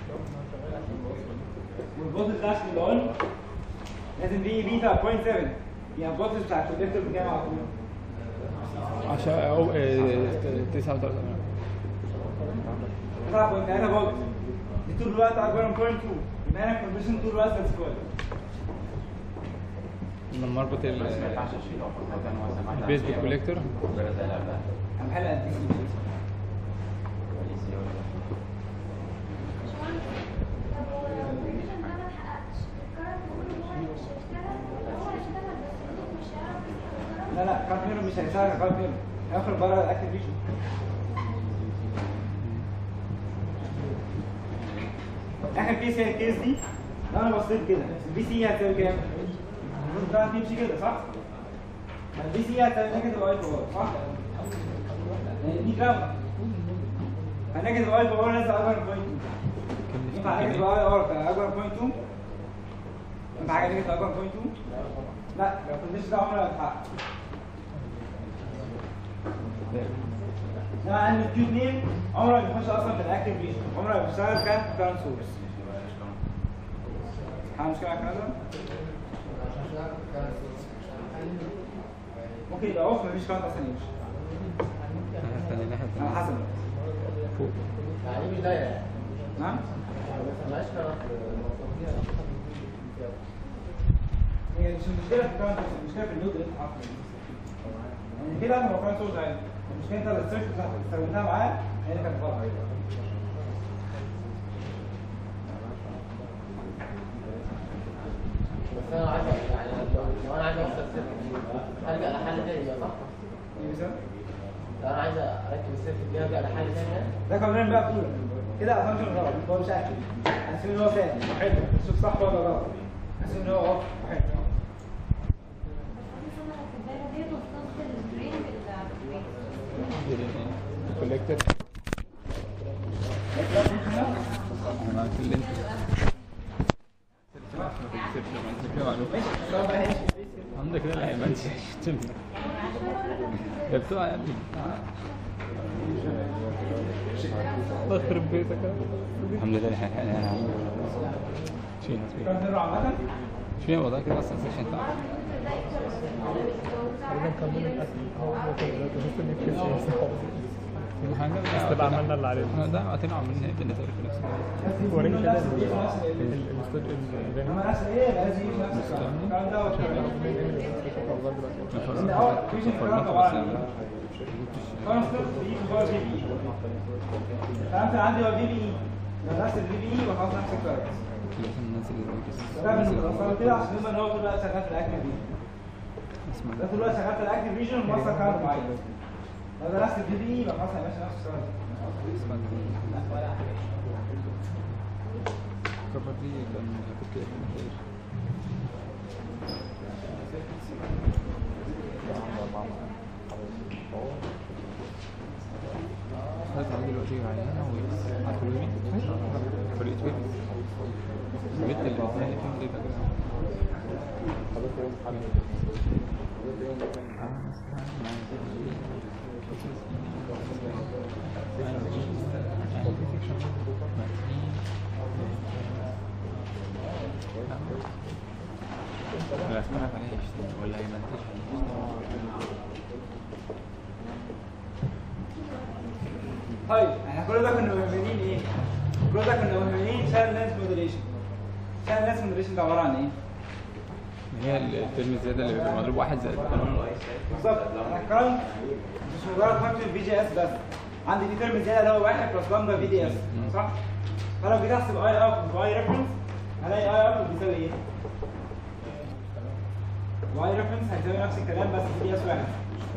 والفولتج داش اللي اون لازم في بيتا 0.7 يعني الفولتج بتاع الكونكتور بكام على طول؟ 10 او 39 9.3 فولت دي طول الوقت اكبر من 0.2 يبقى انا الكونديشن طول الوقت ساتسفايد لما اربط ال- بس ما ينفعش اشيله المفروض كان هو سماح البيز بالكوليكتور غير زي اللي قبلها انا بحل قد ايه كويس يا ولد. طب هو لو الكونديشن ده ما اتحققش الكارت كله هو مش هيشتغل هو هيشتغل بس الصوت مش هيعرف يشتغل لا لا كارت ميرور مش هيشتغل كارت ميرور هيخرج بره الاكتيف فيجن اخر كيس هي الكيس دي لو انا بصيت كده البي سي هتساوي كام؟ المفروض بتاعها تمشي كده صح؟ ما البي سي هتساوي نيجاتيف اي باور صح؟ لان دي جراوند فنيجاتيف اي باور لازم اكبر من بوينت 2 ينفع نيجاتيف اي باور اكبر من بوينت 2 ينفع حاجه نيجاتيف اكبر من بوينت 2 لا لو الكونديشن ده عمره ما يتحقق ده عندي كيو 2 عمره ما بيخش اصلا في الاكتيف فيجن عمره ما بيشتغل كان كارنت سورس حاجه مشكله على الكلام ده ممكن يبقى اوف مفيش كارنت اصلا يمشي الناحية التانية على حسب فوق يعني مش دايره يعني نعم ملهاش كارت هي مش المشكله في الكارنت سورس المشكله في اللود اللي انت حاطه يعني كده هو كارنت سورس عادي المشكله انت السيرش اللي استخدمتها معاه هي اللي كانت غلط بس انا عايز يعني لو انا عايز اوصل سيركت هرجع لحل تاني بقى صح؟ ايه مثلا لو انا عايز اركب السيركت دي هرجع لحل تاني يعني ده كمان بقى بطولة كده اسامبشن غلط هو مش اكيد اسامبشن ان هو فاهم حلو شوف صح ولا غلط اسامبشن ان هو اه حلو الكوليكتور انا معاك اللي انت عندك كده لا يبانش يا بتوع يا ابني الله يخرب بيتك الحمد لله احنا احنا شيء كان نروح عامة شيء والله كده اصلا سيشن تعب تقريبا كملنا الاكل هو هو كده دلوقتي بس ان الكيس كل حاجه بس تبقى عملنا اللي علينا. احنا ده وقتنا عملنا بنتورك في نفس الوقت وريني كده نفس الايه نفس الايه الاستوديو لما نفس الايه لازم يجي نفس الكلام ده ان اه فيجن الكلام طبعا كان ستيب بيجي جوه الفي بي فانت عندي هو الفي بي اي لو نفس الفي بي اي وخلاص نفس الكلام الناس ده اللي بالنسبه كده عشان يبقى ان هو طول الوقت شغال في الاكتيف فيجن ده طول الوقت شغال في الاكتيف فيجن وموصل كارد معين لو ده نفس الفي بي اي يبقى خلاص هيمشي نفس الكلام الكفر دي كان كنت محتاج هذا دلوقتي عينة وهدخل يمين فريق تويت البيت اللي بتلاقي فيهم دي لا اتفرج عليه يشتغل ولا يمنتج طيب احنا كل ده كنا مهملين ايه؟ كل ده كنا مهملين شان لانس موديليشن شان لانس موديليشن ده عباره عن ايه؟ هي الترم الزيادة اللي بيبقى مضروب واحد زائد القانون بالظبط انا الكرنت مش مجرد فانكشن في جي اس بس عندي في ترم زياده اللي هو واحد بلس لامدا في دي اس صح؟ فلو جيت احسب اي اوت واي ريفرنس هلاقي اي اوت بيساوي ايه؟ واي ريفرنس هيساوي نفس الكلام بس في اس واحد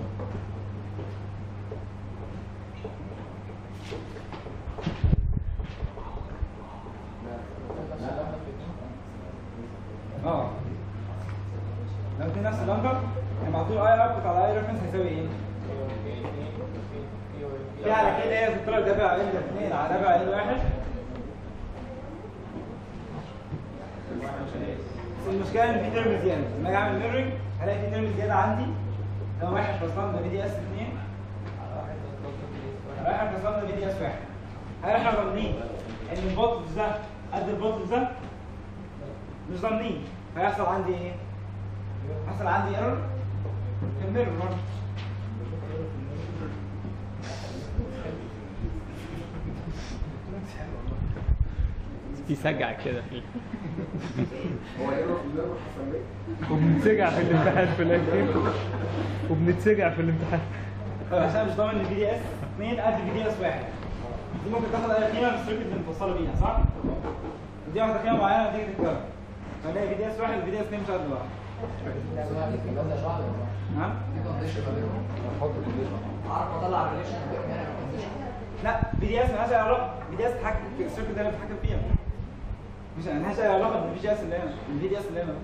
اه لو دي نفس اللمبه هيبقى طول اي اوت على اي ريفرنس هيساوي ايه؟ في على كده هي بتطلع دافع ال 2 على دافع ال 1 بس المشكله ان في ترم زياده لما اجي اعمل ميرنج هلاقي في ترم زياده عندي لو واحد بلس لامدا في دي اس 2 واحد بلس لامدا في دي اس 1 هل احنا ضامنين ان البوتلز ده قد البوتلز ده؟ مش ضامنين هيحصل عندي ايه؟ هيحصل عندي ايرور في الميرور برضه يسجع كده فيه هو ايه في الميرور حصل ليه؟ وبنتسجع في الامتحان في الاخر وبنتسجع في الامتحان طيب عشان مش ضامن ان في دي اس 2 قد في دي اس 1 دي ممكن تاخد اي قيمه من السيركت اللي متوصله بيها صح؟ ودي واخده قيمه معينه نتيجه الكهرباء فنلاقي في دي اس 1 وفي دي اس 2 مش قد بعض نعم؟ عارف اطلع ريليشن بينهم هنا كونديشن لا في دي اس مالهاش اي علاقه في دي اس تتحكم في السيركت ده اللي بتتحكم فيها مش مالهاش اي علاقه بالفي دي اس اللي هنا الفي دي اس اللي هنا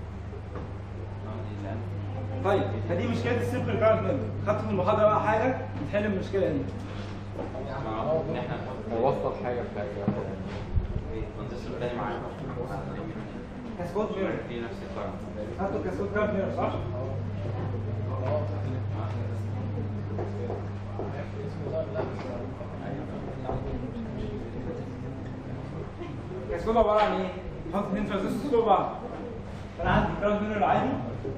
طيب فدي مشكله السيمبل كارنت ميمبر خدت في المحاضره بقى حاجه بتحل المشكله دي ان احنا وصل حاجه في حاجه الترانزستور الثاني معانا كاسكود ميرور في نفس الكرم خدتوا كاسكود كارنت ميرور صح؟ كاسكود عباره عن ايه؟ حط اثنين ترانزستور فوق بعض فانا عندي كارنت ميرور عادي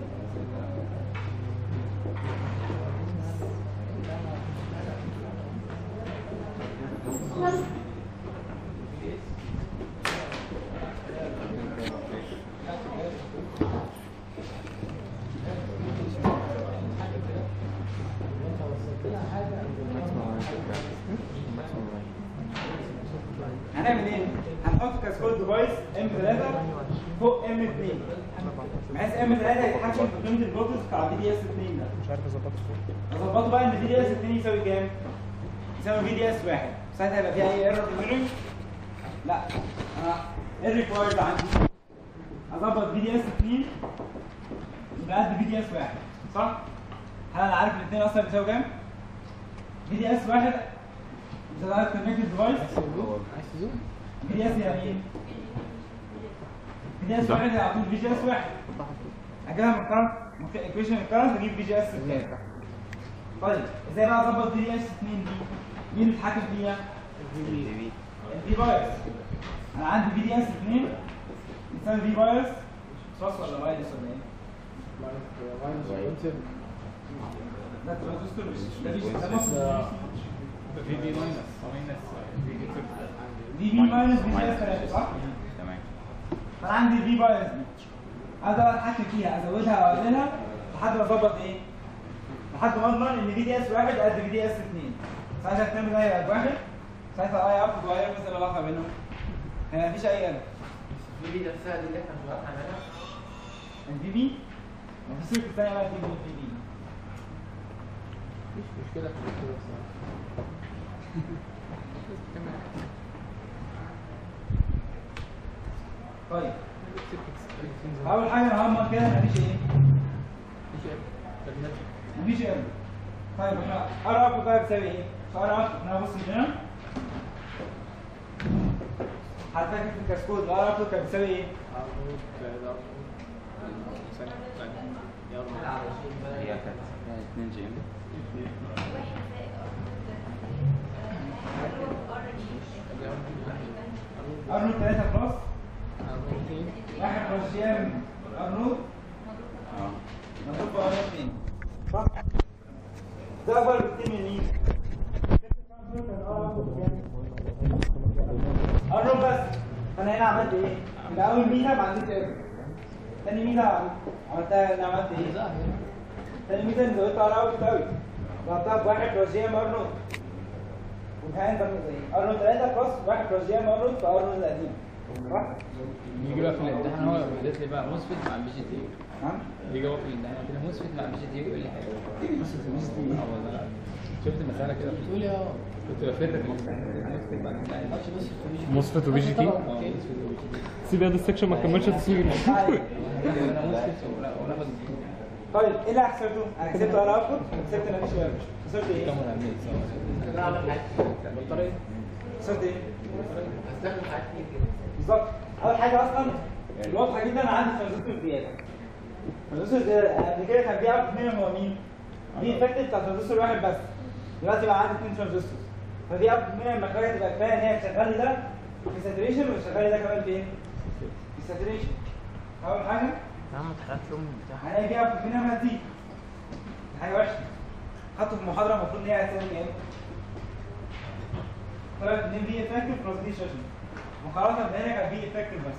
هنعمل ايه؟ هنحط كاسكود ديفايس ام 3 فوق ام 2 بحيث ام 3 يتحكم في قيمه الفولتج بتاع في دي اس 2 ده مش عارف اظبطه فين اظبطه بقى ان في دي اس 2 يساوي كام؟ يساوي في دي اس 1 ساعتها هيبقى فيها اي ايرور في الميرنج؟ لا انا ايه الريكوايرد عندي؟ اظبط في دي اس 2 يبقى قد في دي اس 1 صح؟ هل انا عارف الاثنين اصلا بيساوي كام؟ في دي اس 1 مش هتعرف كونكتد ديفايس في دي اس يعني ايه؟ في دي اس 1 هي على طول في جي اس 1 اجيبها من الكرنت من ايكويشن الكرنت اجيب في جي اس بكام؟ طيب ازاي بقى اظبط في دي اس 2 دي؟ مين اللي بيتحكم فيها؟ الفي بايس انا عندي في دي اس 2 يساوي في بايس صوص ولا ماينس ولا ايه؟ ده ترانزستور مش ده مش ده نص في بي ماينس ماينس في بي دي في ماينس في جي اس 3 صح؟ تمام فانا عندي في بايس دي اقدر اتحكم فيها ازودها او اقللها لحد ما اظبط ايه؟ لحد ما اضمن ان في دي اس واحد قد في دي اس 2 ساعتها الترم ده هيبقى واحد ساعتها اي اب وغير مثلا العلاقه بينهم هي مفيش اي قلق في دي نفسها دي اللي احنا مش عارفين نعملها الفي بي مفيش سيركت ثانيه بقى تيجي من الفي بي مفيش مشكله في كده بصراحه طيب اول حاجه نهمل كده مفيش ايه؟ مفيش قلق طيب احنا ار اب بقى بتساوي ايه؟ ار اب انا بص من هنا هتفكر في الكاسكود ار اب كانت بتساوي ايه؟ هي كانت 2 جي ام ار نوت 3 بلس واحد بلس جي ام ار نوت اه مضروب في ار 2 صح؟ ده اكبر بكتير من مين؟ ار نوت بس فانا هنا عملت ايه؟ يبقى اول ميزه ما عنديش ايرور تاني ميزه عملتها انا عملت ايه؟ تاني ميزه ان زودت ار اوت قوي ضربتها بواحد بلس جي ام ار نوت وكمان ده زي ار نوت 3 بلس 1 بلس جي ام ار نوت في ار نوت القديم صح؟ يجي بقى في الامتحان هو قالت لي بقى موسفيت مع بي جي تي نعم يجي هو في الامتحان قلت له موسفيت مع بي جي تي يقول لي حاجه اه والله شفت مسألة كده بتقول يا كنت بفر الموسفيت بعد الامتحان مصفت وبي جي تي اه موسفيت وبي جي تي سيب هذا السكشن ما كملش التصوير انا موسفيت ولا- وناخد طيب ايه اللي هكسبته؟ انا كسبت ار اوتبوت كسبت ان مفيش ويرمش خسرت ايه؟ كم عملية سوا بطارية خسرت ايه؟ هستخدم حاجات كتير كده بالظبط اول حاجه اصلا الواضحه جدا انا عندي ترانزستور زياده ترانزستور زياده قبل كده كان بيعرف اثنين هو مين؟ دي افكت بتاع ترانزستور واحد بس دلوقتي بقى عندي اثنين ترانزستور فدي اب من المخارج تبقى كفايه ان هي تشغل لي ده في ساتوريشن وتشغل لي ده كمان فين؟ في ساتوريشن اول حاجه يا عم اتحركت لهم بتاع هلاقي فيها اب منها هتزيد حاجه وحشه حطه في محاضره المفروض ان هي هتساوي ايه؟ طلعت 2 بي افكتيف بلس بي سيشن مقارنه بهنا كانت بي افكتيف بس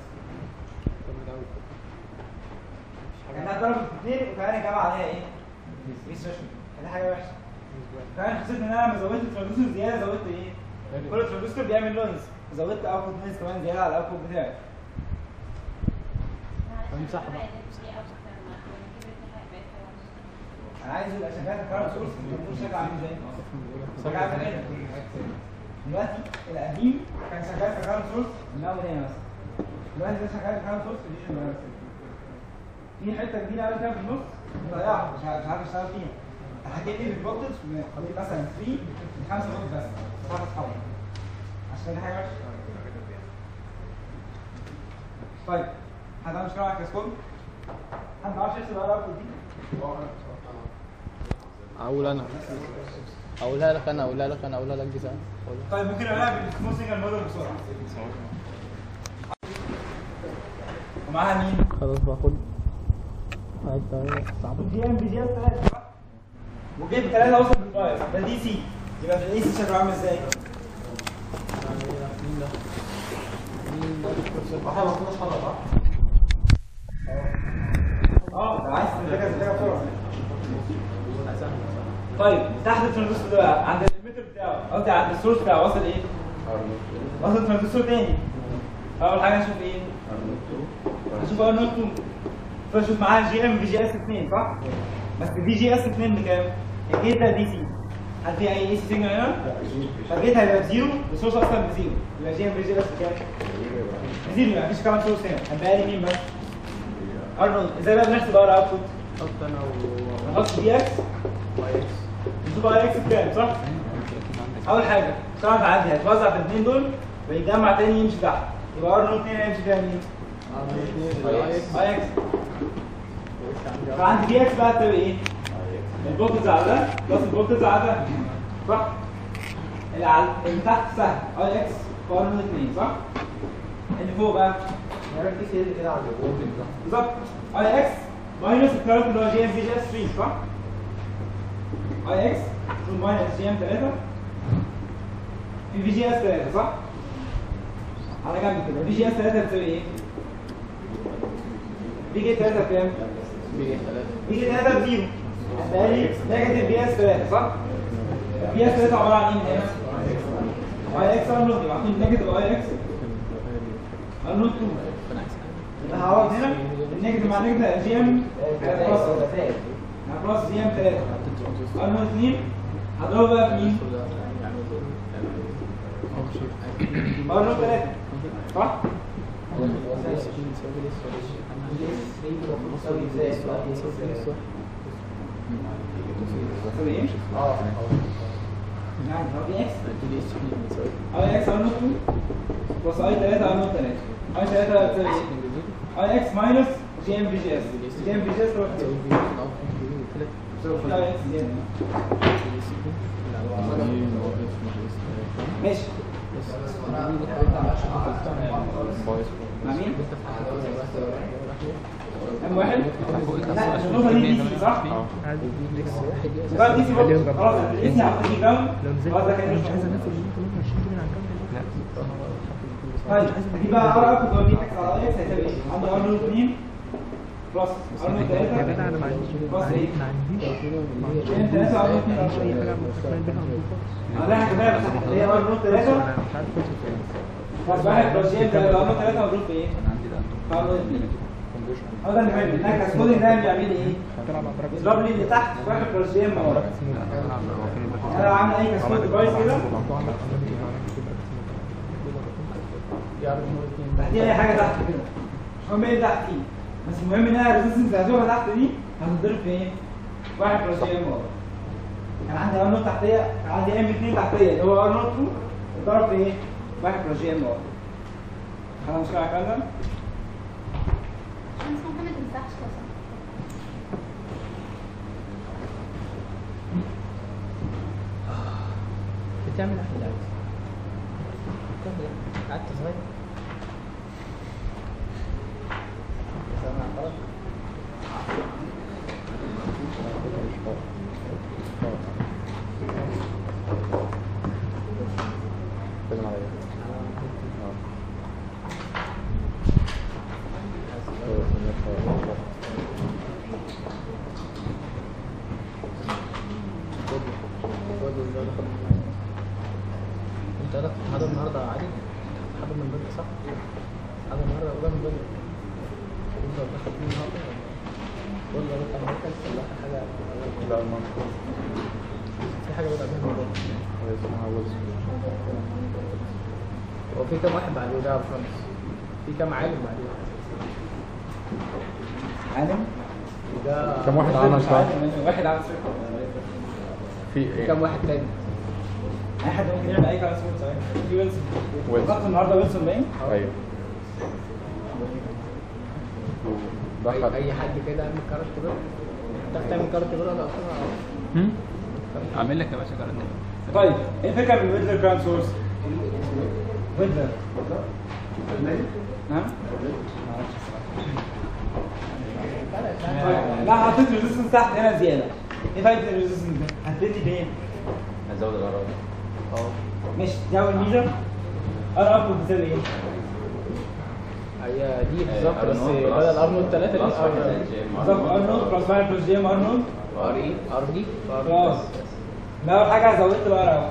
كانها ضربت في اثنين وكمان الجامعه عليها ايه؟ بي سيشن دي حاجه وحشه كمان حسيت ان انا لما زودت الترانزستور زياده زودت ايه؟ كل ترانزستور بيعمل نويز زودت اوتبوت نويز كمان زياده على الاوتبوت بتاعي صح انا عايز يبقى شغال في كارت سورس الجمهور شكله عامل ازاي؟ شكله عامل كده دلوقتي القديم كان شغال في كارت سورس من اول هنا مثلا دلوقتي ده شغال في كارت سورس في بس في حته جديده قوي كده في النص مضيعها مش عارف مش عارف اشتغل فيها حكيت لي بالفولتج من حوالي مثلا 3 ل 5 فولت بس مش عارف اتحول عشان دي حاجه وحشه طيب حد عنده مشكله مع الكاسكول؟ حد ما عرفش يحسب على دي؟ اقول انا اقولها لك انا اقولها لك انا اقولها لك دي ساعه طيب ممكن اقولها بالسمول سيجنال موديل بسرعه ومعاها مين؟ خلاص بقى خد هاي صعب دي ام بي جي اس 3 صح؟ وجايب 3 اوصل بالفاير ده دي سي يبقى في الاي سي شكله عامل ازاي؟ واحد ما كناش حاضر صح؟ اه ده عايز تذاكر تذاكر بسرعه طيب تحت الترانزستور ده بقى عند المتر بتاعه قصدي عند السورس بتاعه وصل ايه؟ وصل ترانزستور تاني اول حاجه نشوف ايه؟ نشوف اول نوت 2 فاشوف معاها جي ام في جي اس 2 صح؟ بس في جي اس 2 بكام؟ الجيت ده دي سي هل في اي اي سي سيجنال هنا؟ فالجيت هيبقى بزيرو السورس اصلا بزيرو يبقى جي ام في جي اس بكام؟ بزيرو يعني مفيش كمان سورس هنا هتبقى لي مين بس؟ ارنولد ازاي بقى بنحسب ار اوتبوت؟ حط انا و نحط دي اكس نشوف اي اكس بكام صح؟ اول حاجه طبعا تعدي هتوزع في الاثنين دول ويتجمع تاني يمشي تحت يبقى ار نوت 2 هيمشي فيها مين؟ اي اكس فعندي دي اكس بقى تساوي ايه؟ الفولتج على ده بلس الفولتج على ده صح؟ اللي على اللي تحت سهل اي اكس في ار نوت 2 صح؟ اللي فوق بقى نركز كده كده على الفولتج ده بالظبط اي اكس ماينس الكارت اللي هو جي ام في جي اس 3 صح؟ اي اكس المفروض ماينس جي ام 3 في في جي اس 3 صح؟ على جنب كده في جي اس 3 بتساوي ايه؟ في جي 3 بكام؟ بيجي ثلاثة في جي 3 بزيرو هتبقى لي نيجاتيف في اس 3 صح؟ في اس 3 عباره عن ايه من هنا؟ اي اكس ار نوت يبقى هنحط نيجاتيف اي اكس ار نوت 2 يبقى هعوض هنا النيجاتيف مع نيجاتيف جي ام بلس مع بلس جي ام 3 ار نوت 2 هضربه بقى في مين؟ ار نوت 3 صح؟ تساوي ايه؟ اه يعني هو في اكس اي اكس ار نوت 2 بلس اي 3 ار نوت 3 اي 3 بتساوي ايه؟ اي اكس ماينس جي ام في جي اس جي ام في جي اس تروح تساوي اي اكس زياده ماشي مع مين؟ ام واحد؟ لا النقطة دي دي سي صح؟ بقى دي سي برضه خلاص الدي سي هحط دي جراوند خلاص ده كان مش طيب دي بقى ار اوت اللي هو دي اكس على اكس هيساوي ايه؟ عندي ار نوت 2 بلس ار نوت يا 3 جدع انا ما عنديش بلس ايه؟ ما عنديش ما عنديش يعني 3 ار نوت ما عنديش اي 2 حاجه متخيل بيها انا رايح كده بس هي ار نوت 3 انا مش عارف كنت فين بلس 1 بلس جي ار نوت 3 مضروب في ايه؟ انا عندي ده ار نوت 2 هو ده المهم انك كاسكودنج ده بيعمل لي ايه؟ هتلعب على براكتس بيضرب لي اللي تحت في 1 بلس جي ام ورا انا لو عامل اي كاسكود كويس كده تحتيه اي حاجه تحت كده مش مهم ايه تحت فيه بس المهم ان انا الريزستنس اللي هتبقى تحت دي هتتضرب في ايه؟ 1 بلس جي ام ورا كان عندي ار نوت تحتيه كان عندي ام 2 تحتيه اللي هو ار نوت 2 اتضرب في ايه؟ 1 بلس جي ام ورا انا مش على الكلام ده؟ بس محمد ما ينفعش اصلا بتعمل احلى قعدت صغير انت قالك هذا النهارده عادي هذا من بدري صح؟ هذا النهارده ولا من بدري؟ انت بتاخد فيه النهارده ولا ولا بتاع مركز ولا آخر حاجه لا المنصور في حاجه بدأ بيها الموضوع اسمها وزن هو في كام واحد بعديه ده يا باشمهندس؟ في كام عالم بعديه؟ عالم ده كم واحد عمل صح؟ واحد عامل صفر في في ايه؟ كام واحد تاني؟ اي حد ممكن يعمل اي كلام اسمه صحيح في ويلسون ويلسون. فقط النهارده ويلسون باين ايوه اي دخل اي حد كده يعمل كارت بيرد تعرف تعمل كارت بيرد ولا اصلا هم؟ اعمل لك يا باشا كارت طيب ايه الفكره من ويدلر كراون سورس؟ ويدلر نعم لا حطيت ريزيستنس تحت هنا زياده ايه فايده الريزيستنس ده؟ هتدي فين؟ هزود الاراضي ماشي دي اول ميزه ار اب بتساوي ايه؟ هي دي بالظبط آه، بس أرنولد بلس- بدل ارنولد 3 دي بلس واحد ار زائد جي ام. بالظبط ار نوت بلس 1 بلس جي ام ار نوت ار اي ار دي خلاص ده اول حاجه زودت بقى ار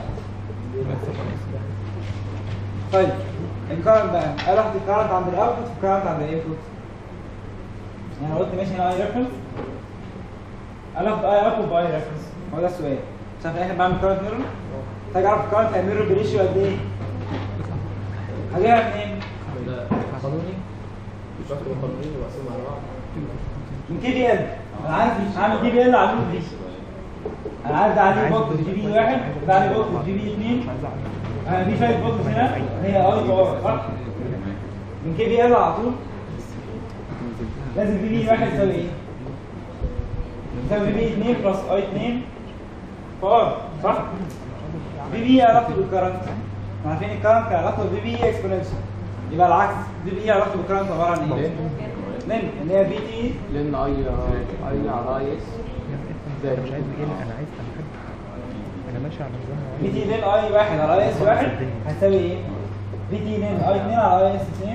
طيب الكارنت بقى انا رحت الكارنت عند الاوتبوت والكارنت عند الانبوت يعني قلت ماشي هنا اي ريفرنس انا رحت اي اوتبوت باي ريفرنس هو ده السؤال عشان في الاخر بعمل كارنت ميرور محتاج اعرف الكارنت هيميرور بريشيو قد ايه هجيبها منين؟ قانوني شكل قانوني ومقسوم على بعض من كي بي ال انا عارف هعمل كي بي ال على اللوب دي انا عارف ده عليه بوكس جي بي واحد ده عليه بوكس جي بي اثنين انا دي فايت بوكس هنا هي اي باور صح؟ من كي بي ال على طول لازم في بي واحد يساوي ايه؟ يساوي في بي 2 بلس اي 2 باور صح؟ في بي علاقته بالكرنت احنا عارفين الكرنت كان علاقته بفي بي اكسبوننشال يبقى العكس في بي علاقته بالكرنت عباره عن ايه؟ لين اللي هي في تي لان اي اي على اي اس زائد مش عايز ايه انا عايز انا حاجه انا ماشي على نظام في معين تي لين اي واحد على اي اس واحد هتساوي ايه؟ في تي لين اي 2 على اي اس 2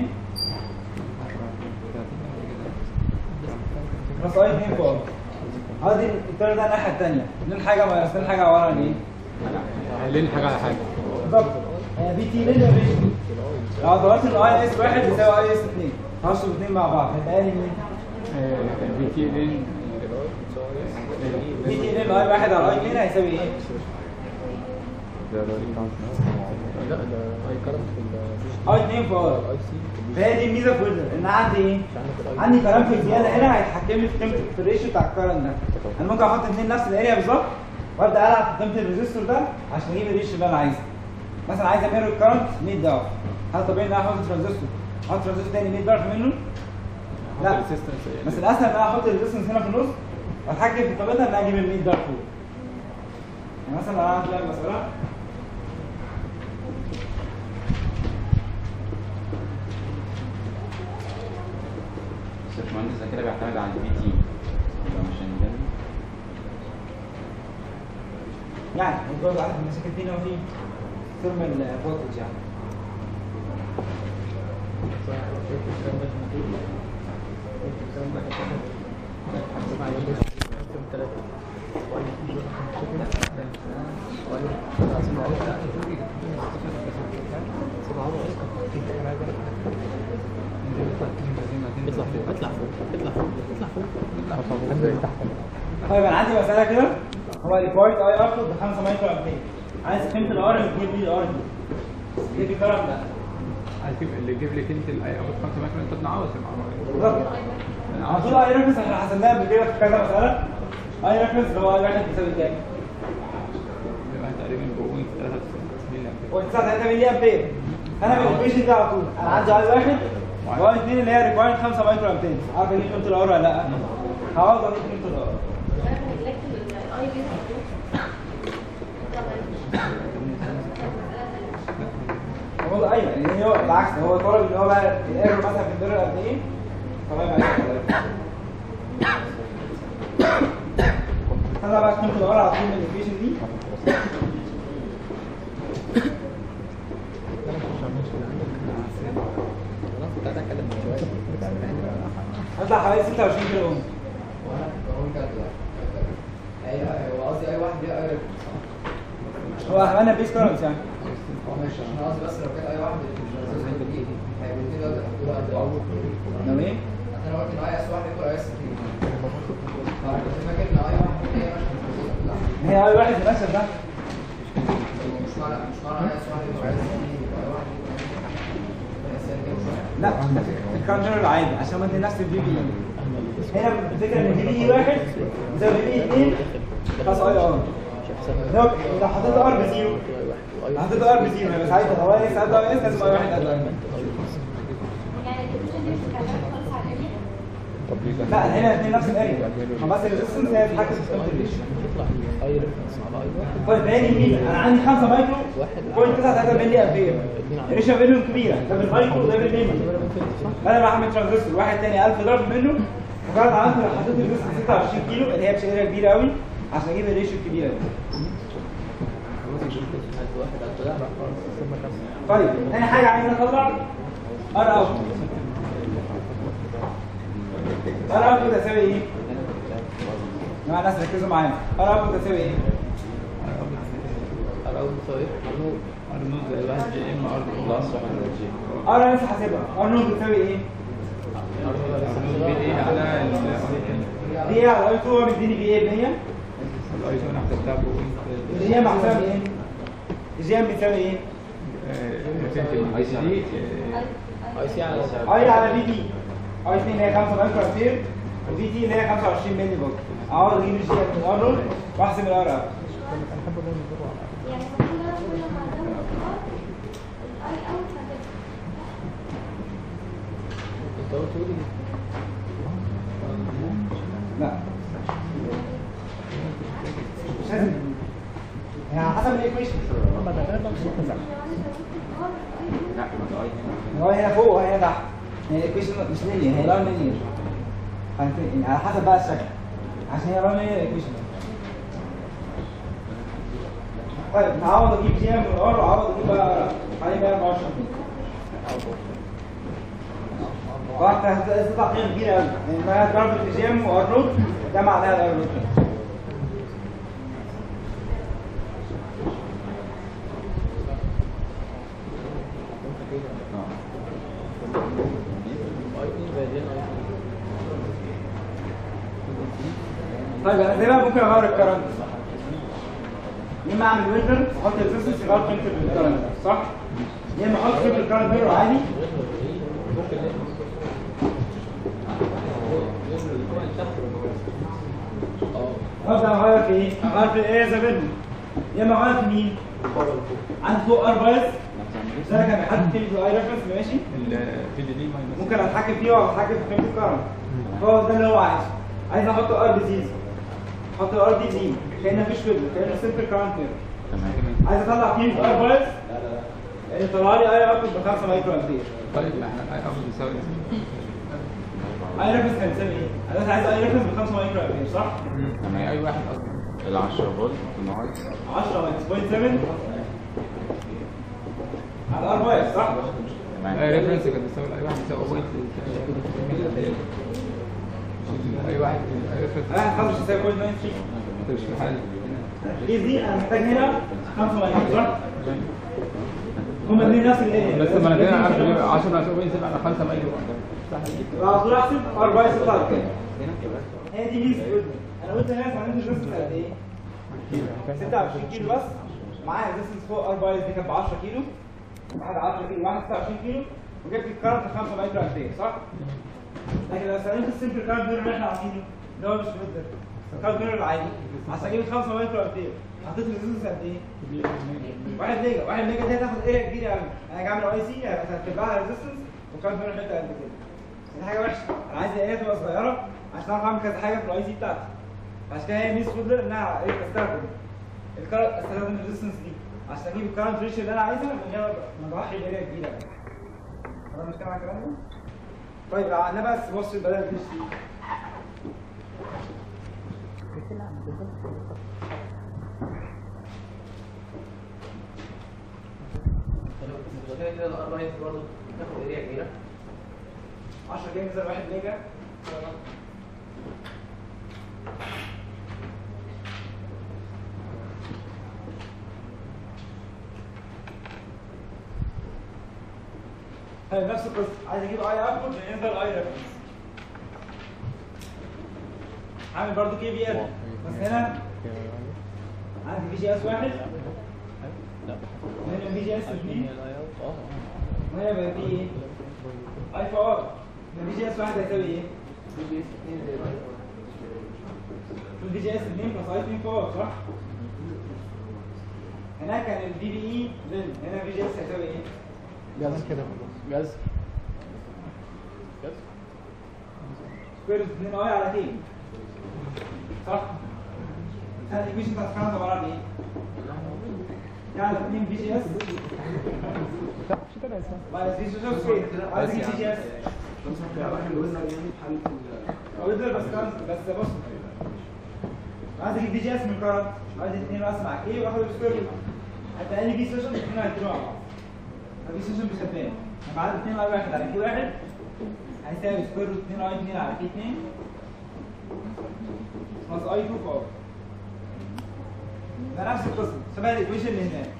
بلس اي 2 فوق هذه التاني ده الناحيه الثانيه لين حاجه ماينس لين حاجه عباره عن ايه؟ لين حاجه على حاجه بالظبط هي في تي لين الريشيو لو ضربت الاي اس واحد يساوي اي اس 2 هشرب اثنين مع بعض هيبقى لي مين؟ بي تي لين في تي لين اي واحد على اي 2 هيساوي ايه؟ ده ده كانت لا ده اي كارنت في اي 2 فوق الاي سي فهي دي الميزه في ويلدر ان عندي ايه؟ عندي كلام في الزياده هنا هيتحكم لي في قيمه في الريشيو بتاع الكرنت ده انا ممكن احط اثنين نفس الاريا بالظبط وابدا العب في قيمه الريزستور ده عشان اجيب الريشيو اللي انا عايزه مثلا عايز امير الكرنت 100 ضعف هل طبيعي ان انا احط ترانزستور احط ترانزستور تاني 100 ضعف منه؟ لا بس الاسهل ان انا احط الريزستنس هنا في النص واتحكم في طبيعتها ان انا اجيب ال 100 ضعف فوق يعني مثلا انا هعمل لعبه مثلا بس الباشمهندس ده كده بيعتمد على البي تي يبقى مش هنجنن يعني هو برضه عارف المشاكل فينا وفي ثيرمال فولتج يعني الكلام ده الكلام ده اطلع فوق اطلع فوق اطلع فوق اطلع فوق اطلع فوق طيب انا عندي مساله كده هو ريكوايرد اي ابلود ب 5 مايكرو امبير عايز قيمه الار اللي تكون دي الار دي ايه الكلام ده؟ هتجيب اللي يجيب لي قيمه الاي او 5 مايكرو انت عاوز بالظبط على طول اي ريفرنس احنا حسبناها قبل كده في كذا مساله اي ريفرنس اللي هو اي واحد بيساوي كام؟ يبقى تقريبا بقول 93 ملي امبير هو 9 ملي امبير انا بالايكويشن دي على طول انا عندي اي واحد واي اثنين اللي هي ريكوايرد 5 مايكرو امبير عارف اجيب قيمه الار ولا لا؟ هقعد اجيب قيمه الار هو ده ايوه يعني هو بالعكس هو طالب ان هو بقى الايرور مثلا في الدور قد ايه تمام انا بقى قيمه الار على طول من الايكويشن دي خلاص كنت عايز اتكلم من شويه هطلع حوالي 26 كيلو اوم وانا بقول كده اي هو قصدي اي واحد ليه اي ريفرنس صح؟ هو عملنا بيس كورنس يعني ماشي انا قصدي بس لو كانت اي واحد مش هيبقى دي هيبقى دي ده هتقول لو ايه؟ انا قلت ان اي اس واحد يكون اي اس اثنين فانا كنت فاكر ان اي واحد هي ماشيه في الخطوط لا هي اول واحد في المشهد ده مش معنى مش معنى اي اس واحد يكون اي اس اثنين يبقى اي واحد يكون اي اس اثنين لا الكونترول عادي عشان ما انت نفس الفي بي هنا الفكره ان في بي واحد زي في بي اثنين خلاص اي ار لو لو حطيت ار بزيرو لو حطيت ار بزيرو يبقى ساعتها هو اس قد اي اس لازم اي واحد قد اي يعني الديفيجن دي مش كلام خالص على الاريا طب ليه ده؟ لا هنا الاثنين نفس الاريا هو بس الريزستنس هي بتتحكم في قيمه الريشيو تطلع اي ريفرنس على اي واحد طيب باني مين انا عندي 5 مايكرو بوينت 9 ملي امبير الريشيو بينهم كبيره ده بالمايكرو وده بالملي انا راح اعمل ترانزستور واحد تاني 1000 ضرب منه مجرد عملت لو حطيت الريزستنس 26 كيلو اللي هي مش اريا كبيره قوي عشان اجيب الريشيو الكبيره دي طيب تاني حاجه عايزين نطلع ار اوت ار اوت تساوي ايه؟ جماعه الناس ركزوا معايا ار اوت تساوي ايه؟ اراوند صغير ار نوت زي واحد جي ام ار بلس واحد جي ار انا لسه حاسبها ار نوت بتساوي ايه؟ ار نوت بي ايه على ال دي ايه على اي 2 هو مديني بي ايه ب 100 الاي 2 انا حسبتها بوينت الجي ام محسوبه بايه؟ الجي ام بتساوي ايه؟ اي سي دي اي سي على اي على في دي اي 2 اللي هي 5 مايكرو امبير وفي دي اللي هي 25 مللي فولت اقعد اجيب الجي ام من الار نوت واحسب الار اوت يعني المفروض انا كل ما ازود الار الاي اوت هتبقى انت قلت لي لا مش لازم هي على حسب الايكويشن لا ما ده اي هنا هو هنا فوق وهنا تحت هي الايكويشن مش لينير هي لون لينير يعني على حسب بقى الشكل عشان هي لون لينير ايكويشن طيب هعوض اجيب جي ام من الار وهعوض اجيب بقى حوالي 124 واحدة هتطلع قيمة كبيرة قوي يعني ما ضربت في جي ام وار نوت جمع عليها الار نوت اي 2 زي جين اي طيب انا ازاي بقى ممكن اغير الكرنت يا اما اعمل ويندر واحط الريزستنس يغير قيمه الكرنت صح يا اما احط قيمه الكرنت ميرور عادي ابدا اغير في ايه؟ اغير في الايه زي بينهم يا اما اغير في مين؟ عندي فوق ار بايس ده كان بيحدد قيمه الاي ريفرنس ماشي الفي دي دي ماينس ممكن اتحكم فيه واتحكم في قيمه الكرنت هو ده اللي هو عايزه عايز احط ار بزيرو احط الار دي بزيرو كان مفيش فيديو كان سمبل كرنت تمام عايز اطلع قيمه ار بايس اللي طلع لي اي اوتبوت ب 5 مايكرو امبير طيب احنا الاي اوت بيساوي اي ريفرنس كان بيساوي ايه؟ انا بس عايز اي ريفرنس ب 5 مايكرو امبير صح؟ لما هي اي واحد اصلا ال 10 فولت ناقص 10 ماينس 0.7 على ار بايس صح؟ تمام اي ريفرنس كانت بتساوي اي واحد بيساوي بوينت اي واحد واحد واحد خمسة مش هيساوي 0.93 مش محل ايه دي انا محتاج هنا 5 مايكرون صح؟ هما الاثنين نفس الاريا بس ما انا كده عارف ليه 10 ناقص 0.7 على 5 مايكرو على طول احسب 4 6 كده هي دي ميزه ودني انا قلت هنا عندي ريزستنس قد ايه؟ 26 كيلو بس معايا ريزستنس فوق 4 دي كانت ب 10 كيلو واحد 10 كيلو واحد 26 كيلو وجبت الكارنت 5 مايكرو امبير صح؟ لكن لو استخدمت السمبل كارنت اللي احنا عاملينه اللي هو مش مدر الكارنت العادي عشان اجيب 5 مايكرو امبير حطيت ريزستنس قد ايه؟ 1 ميجا 1 ميجا دي هتاخد اريا كبيره قوي انا جاي اعمل اي سي هتبقى لها ريزستنس وكارنت حته قد كده دي حاجه وحشه انا عايز الاريا تبقى صغيره عشان اعرف اعمل كذا حاجه في الاي سي بتاعتي عشان كده هي ميز فودلر انها ايه استخدم الكارنت استخدم الريزستنس دي عشان اجيب الكارنت ريشيو اللي انا عايزها من غير ما اضحي باريا كبيره انا مش كده على الكلام ده طيب انا بس بص بدل الدش دي كده كده الار بايت برضه بتاخد اريا كبيره 10 جيجا زي 1 ميجا طيب نفس القصه عايز اجيب اي اوتبوت بالنسبه للاي ريفرنس عامل برضو كي بي ال بس هنا عندي في جي اس واحد وهنا في جي اس اثنين وهنا بقى في ايه؟ اي فا ار في جي اس واحد هيساوي ايه؟ في جي اس 2 بلس اي 2 فا صح؟ هناك كان الدي بي اي لين هنا في جي اس هيساوي ايه؟ جاز كده جاز سكوير روت 2 اي على كي صح؟ هذه الايكويشن بتاعت الكلام عباره عن ايه؟ يعني 2 في جي اس ماينس في جي اس سكوير عايز اجيب في جي اس ويقدر بس كان بس بص عايز اجيب في جي اس من كارنت عايز الاثنين راس مع كي واخد السكوير روت حتى اني في سيشن الاثنين هيكونوا مع بعض ففي سيشن بيسبان بعد 2 اي واحد على كي واحد هيساوي سكوير روت 2 اي 2 على كي 2 بلس اي 2 فوق ده نفس القصه شبه الايكويشن اللي هناك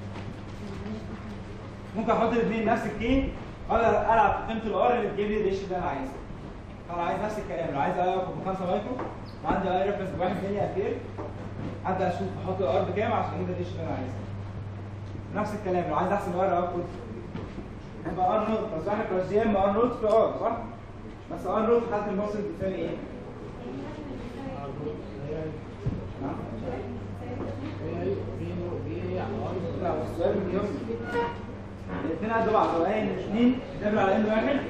ممكن احط الاثنين نفس الكي اقدر العب في قيمه الار اللي تجيب لي الريش اللي انا عايزه انا عايز نفس الكلام لو عايز اي ب 5 مايكرو وعندي اي ريفرنس ب 1 ملي امبير ابدا اشوف احط الار بكام عشان اجيب الريش اللي انا عايزه نفس الكلام لو عايز احسب ار اوتبوت يبقى ار نوت بلس 1 بلس جي ام ار نوت في ار صح؟ بس ار نوت في حاله الموصل بتساوي ايه؟ نعم؟ لا بس السؤال مليون الاثنين قد بعض لو قايل الاثنين دبل على ان واحد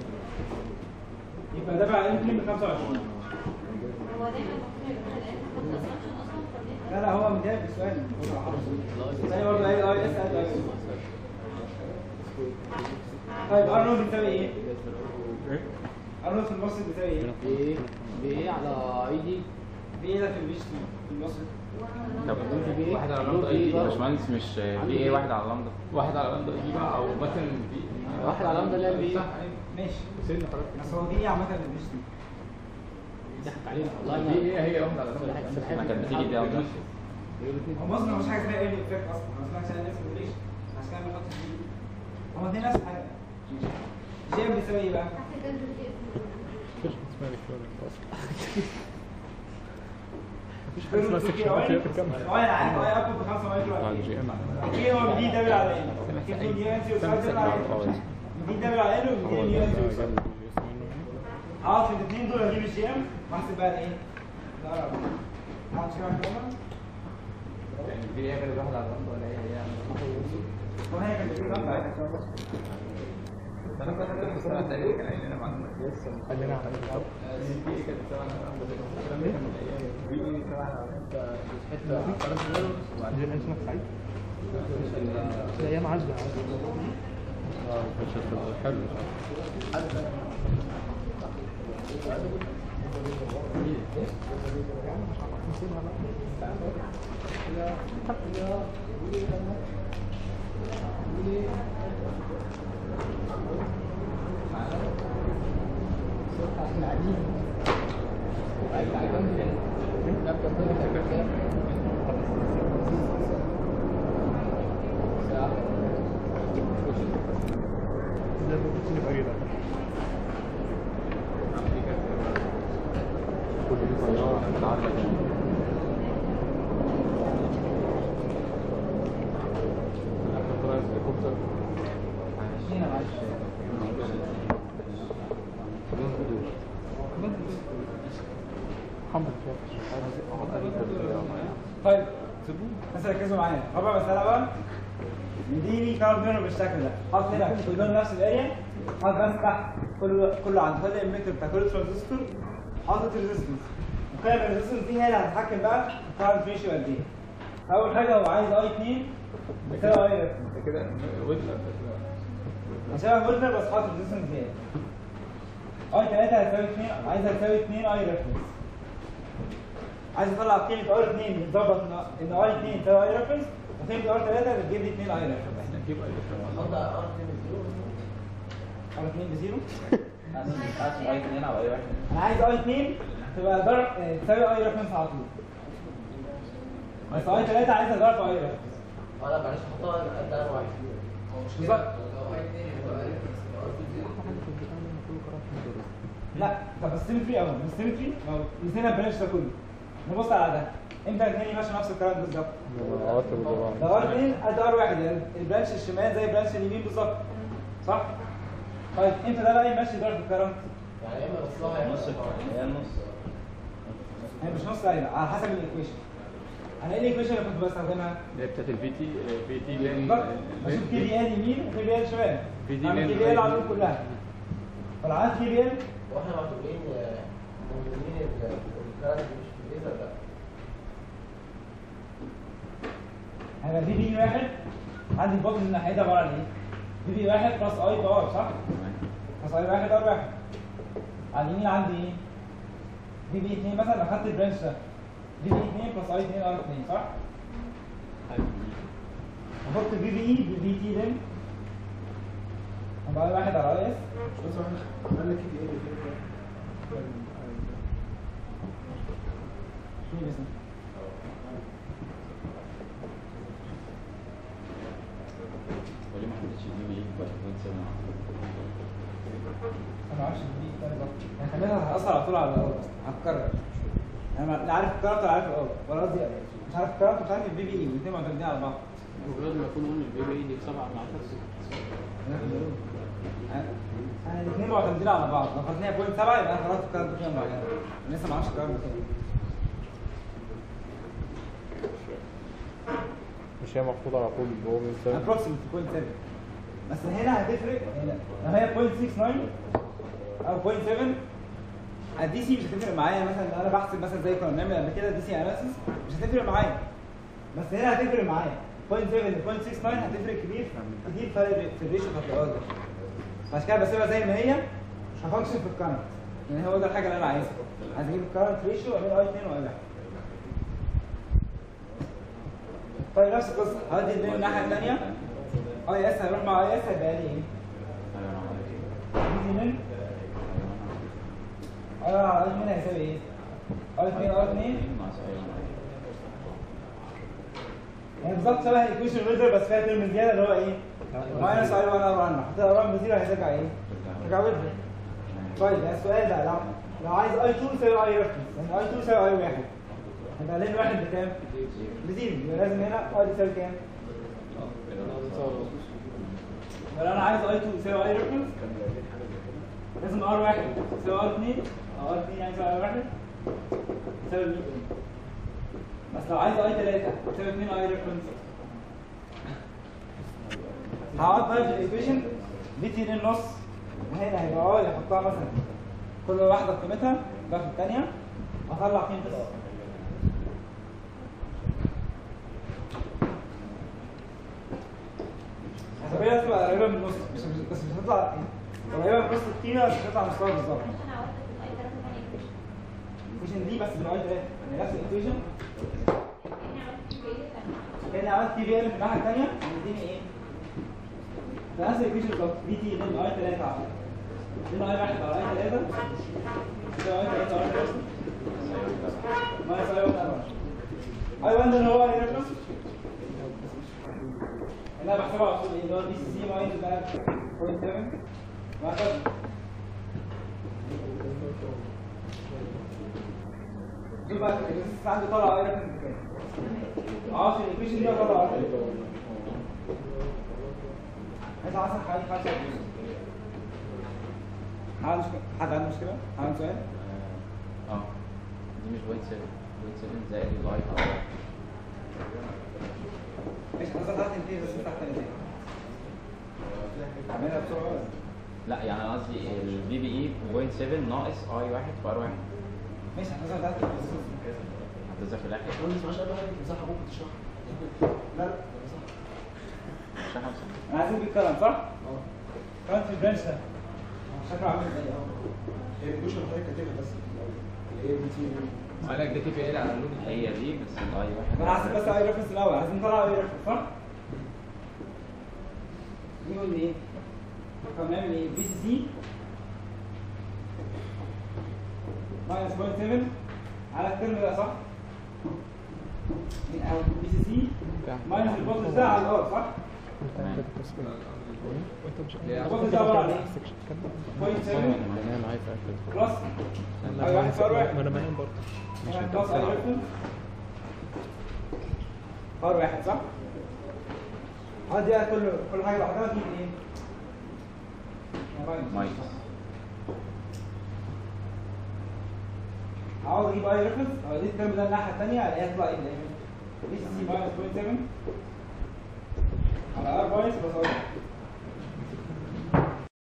يبقى دبل على ان 2 ب 25 هو دايما المفروض يبقى الان حط assumption اصلا فبنبقى لا لا هو مديها في السؤال زي برضه قايل اي اس قد اي طيب ار نوت بتساوي ايه؟ ار نوت في الوسط بتساوي ايه؟ بي بي على اي دي في ايه ده في البيش في الوسط؟ طب واحد على لامدا اي دي يا باشمهندس مش في ايه واحد على لامدا واحد على لامدا اي بقى او مثلا في واحد على لامدا اللي هي بي صح ماشي سن خلاص بس هو دي ايه عامة البيش دي؟ ضحك علينا والله دي ما ايه هي واحد على لامدا ما كانت بتيجي دي او ده هو مصر مفيش حاجة اسمها ايه افكت اصلا ما اسمهاش ايه افكت عشان كده بنحط دي هو دي نفس الحاجة جي ام بيساوي ايه بقى؟ تحت الجذر دي مفيش حاجة اسمها سكشن اه انا عارف اي اب ب 5 مايكرو اكيد هو دي دبل على ان اكيد دي ان سي وسايد دبل على ان دي دبل على ان ودي ان سي وسايد اقعد في الاثنين دول اجيب الجي ام واحسب بقى ايه؟ لا لا اقعد شويه كده في ايه غير واحد على لامدا ولا ايه هي وهي كانت بتقول لك على انا كنت كده بس انا تقريبا كان قايل لنا معلومات خلينا على الاول في ايه كانت بتساوي على لامدا الكلام ده كان من الايام في ايه بتساوي على لامدا وبعدين اسمك سعيد الايام عدى حلو هنا معلش طيب بس ركزوا معايا رابع مسألة بقى مديني كارد ميرور بالشكل ده حاطط هنا كلهم نفس الاريا حاطط بس تحت كله كله عند كل الاميتر بتاع كل ترانزستور حاطط ريزيستنس وقيم الريزيستنس دي هي اللي هتتحكم بقى في الكارد ريشيو قد ايه اول حاجه هو عايز اي 2 بتساوي اي ريفرنس كده ويتلر عشان مودلر بس حاطط ريزيستنس زياده اي 3 هتساوي 2 عايزها تساوي 2 اي ريفرنس عايز اطلع قيمه ار 2 بتظبط ان ان اي 2 تساوي اي ريفرنس وقيمه ار 3 بتجيب لي 2 اي ريفرنس نجيب اي حط ار ار 2 بزيرو عايز اي اتنين او اي واحد انا عايز اي 2 تبقى ضرب آه، تساوي اي ريفرنس على طول بس اي 3 عايزها ضرب في اي ريفرنس اه لا معلش حطها قد ار واحد هو مش كده لو اي اتنين يبقى ار زيرو لا طب السيمتري اهو السيمتري اهو نسينا البرانش ده كله نبص على ده امتى الاثنين ماشي نفس الكلام بالظبط ده ار 2 قد ار 1 يعني البرانش الشمال زي البرانش اليمين بالظبط صح؟ طيب امتى ده بقى يمشي ضرب الكرنت؟ يعني يا اما نصها يا اما نص هي النص هي مش نص دايره على حسب الايكويشن انا ايه الايكويشن اللي كنت بستخدمها؟ اللي هي بتاعت الفي تي في تي بالظبط بشوف كي بي ال يمين وكي بي ال شمال في دي اعمل لين كي بي ال على الأرض كلها فلو عملت كي بي ال واحنا معتبرين آه، موجودين الكارت مش في الليزر لا هيبقى في بي واحد عندي البوكس الناحيه ده عباره عن ايه؟ في بي واحد بلس اي ار صح؟ بلس اي واحد ار واحد على اليمين عندي ايه؟ في بي 2 مثلا لو خدت البرانش ده في بي 2 بلس اي 2 ار 2 صح؟ احط في بي اي في تي لين يبقى اي واحد على اي اس بس واحد قال لك ايه اللي فيه مين اسمه؟ وليه ما حدش يجيب لي واحد بوينت سبعة انا ما اعرفش دي ده بالظبط يعني خلينا هأثر على طول على الاول اصلا هتكرر انا لا عارف الكارت ولا عارف الاول ولا قصدي مش عارف الكارت مش عارف البي بي اي الاثنين معتمدين على بعض المفروض ما يكون قلنا البي بي دي سبعة مع انا الاثنين معتمدين على بعض لو خدناها بوينت 7 يبقى انا خلاص الكارت فيها معينه انا لسه ما اعرفش الكارت فين مش هي محطوطة على طول هو من سنة ابروكسيمت بوينت 7 بس هنا هتفرق هنا لو هي بوينت 69 او بوينت 7 الدي سي مش هتفرق معايا مثلا انا بحسب مثلا زي كنا بنعمل قبل كده دي سي اناليسيس مش هتفرق معايا بس هنا هتفرق معايا بوينت 7 بوينت 69 هتفرق كبير كتير فرق في الريشيو بتاعت الاوردر عشان كده بسيبها زي ما هي مش هفانكشن في الكارنت يعني هو ده الحاجه اللي انا عايزها عايز اجيب الكارنت ريشيو بين اي 2 واي 1 طيب نفس القصه هودي البين الناحيه الثانيه اي اس هيروح مع اي اس هيبقى لي ايه؟ دي من اي على اي 2 هيساوي ايه؟ اي 2 اي 2 يعني بالظبط شبه الايكويشن ريزر بس فيها ترم زياده اللي هو ايه؟ ماينس اي 1 ار 1 حطيت ار 1 بزيرو هترجع ايه؟ ترجع ويزر طيب السؤال ده لو لو عايز اي 2 يساوي اي ريفرنس يعني اي 2 يساوي اي 1 يبقى لين واحد بكام؟ بزيرو يبقى لازم هنا اي تساوي كام؟ ولو انا عايز اي 2 يساوي اي ريفرنس لازم ار 1 يساوي ار 2 او ار 2 يعني يساوي ار 1 يساوي مين؟ بس لو عايز اي 3 يساوي 2 اي ريفرنس هقعد بقى في الايكويشن دي تي للنص وهنا هيبقى اه يحطها مثلا كل واحده بقيمتها بقى في الثانيه اطلع قيمه الار حسابية تبقى قريبة من النص مش مش- بس مش هتطلع قريبة من نص القيمة بس مش هتطلع مستوى بالظبط انا عملت في الاي 3 ثانيه ايكويشن الايكويشن دي بس بالاي 3 يعني نفس الايكويشن يعني عملت في الاي كان عملت تي في ال في الناحية الثانية هيديني ايه؟ ده نفس الايكويشن بالظبط في تي لين اي 3 على لين اي 1 على اي 3 يساوي اي 3 على اي 3 لا بحسبها على طول ايه اللي هو بي سي سي ماينس بقى 0.7 وهكذا دول بقى الريزستنس عندي طالع ايه رقم كام عاوز الايكويشن ده طالع ايه عايز احسن حاجه حاجه حد مشكله حد عنده مشكله عنده سؤال اه اه دي مش بوينت 7 بوينت 7 زائد الاي باور ماشي انا تحت انتهي بس تحت انتهي اعملها بسرعه بس لا يعني انا قصدي البي بي اي بوينت 7 ناقص اي واحد في ار واحد ماشي انا تحت هتظهر في الاخر قول لي ما شاء الله عليك مساحه ممكن تشرح لا لا مش هحسب انا عايزين نجيب كلام صح؟ اه كلام في البرانش ده شكله عامل ازاي اهو هي الجوشه اللي حضرتك كاتبها بس اللي هي بي تي قال لك ده كيف ايه على اللون هي دي بس الاي واحد انا هحسب بس اي ريفرنس الاول عايزين نطلع اي ريفرنس صح؟ نقول ايه؟ طب نعمل ايه؟ بي سي سي ماينس 0.7 على الترم ده صح؟ من اول بي سي سي ماينس البوتل ده على الار صح؟ تمام البوتل ده عباره عن ايه؟ 0.7 انا معايا في اخر بلس اي واحد في ار واحد ما انا معايا برضه هنا بلس اي ريفرنس ار واحد صح؟ اه دي كل كل حاجه لوحدها تجيب ايه؟ ماينس عاوز اجيب اي ريفرنس او دي الترم ده الناحيه الثانيه الاقيها تطلع ايه من بي سي سي ماينس 0.7 على ار ماينس بلس ار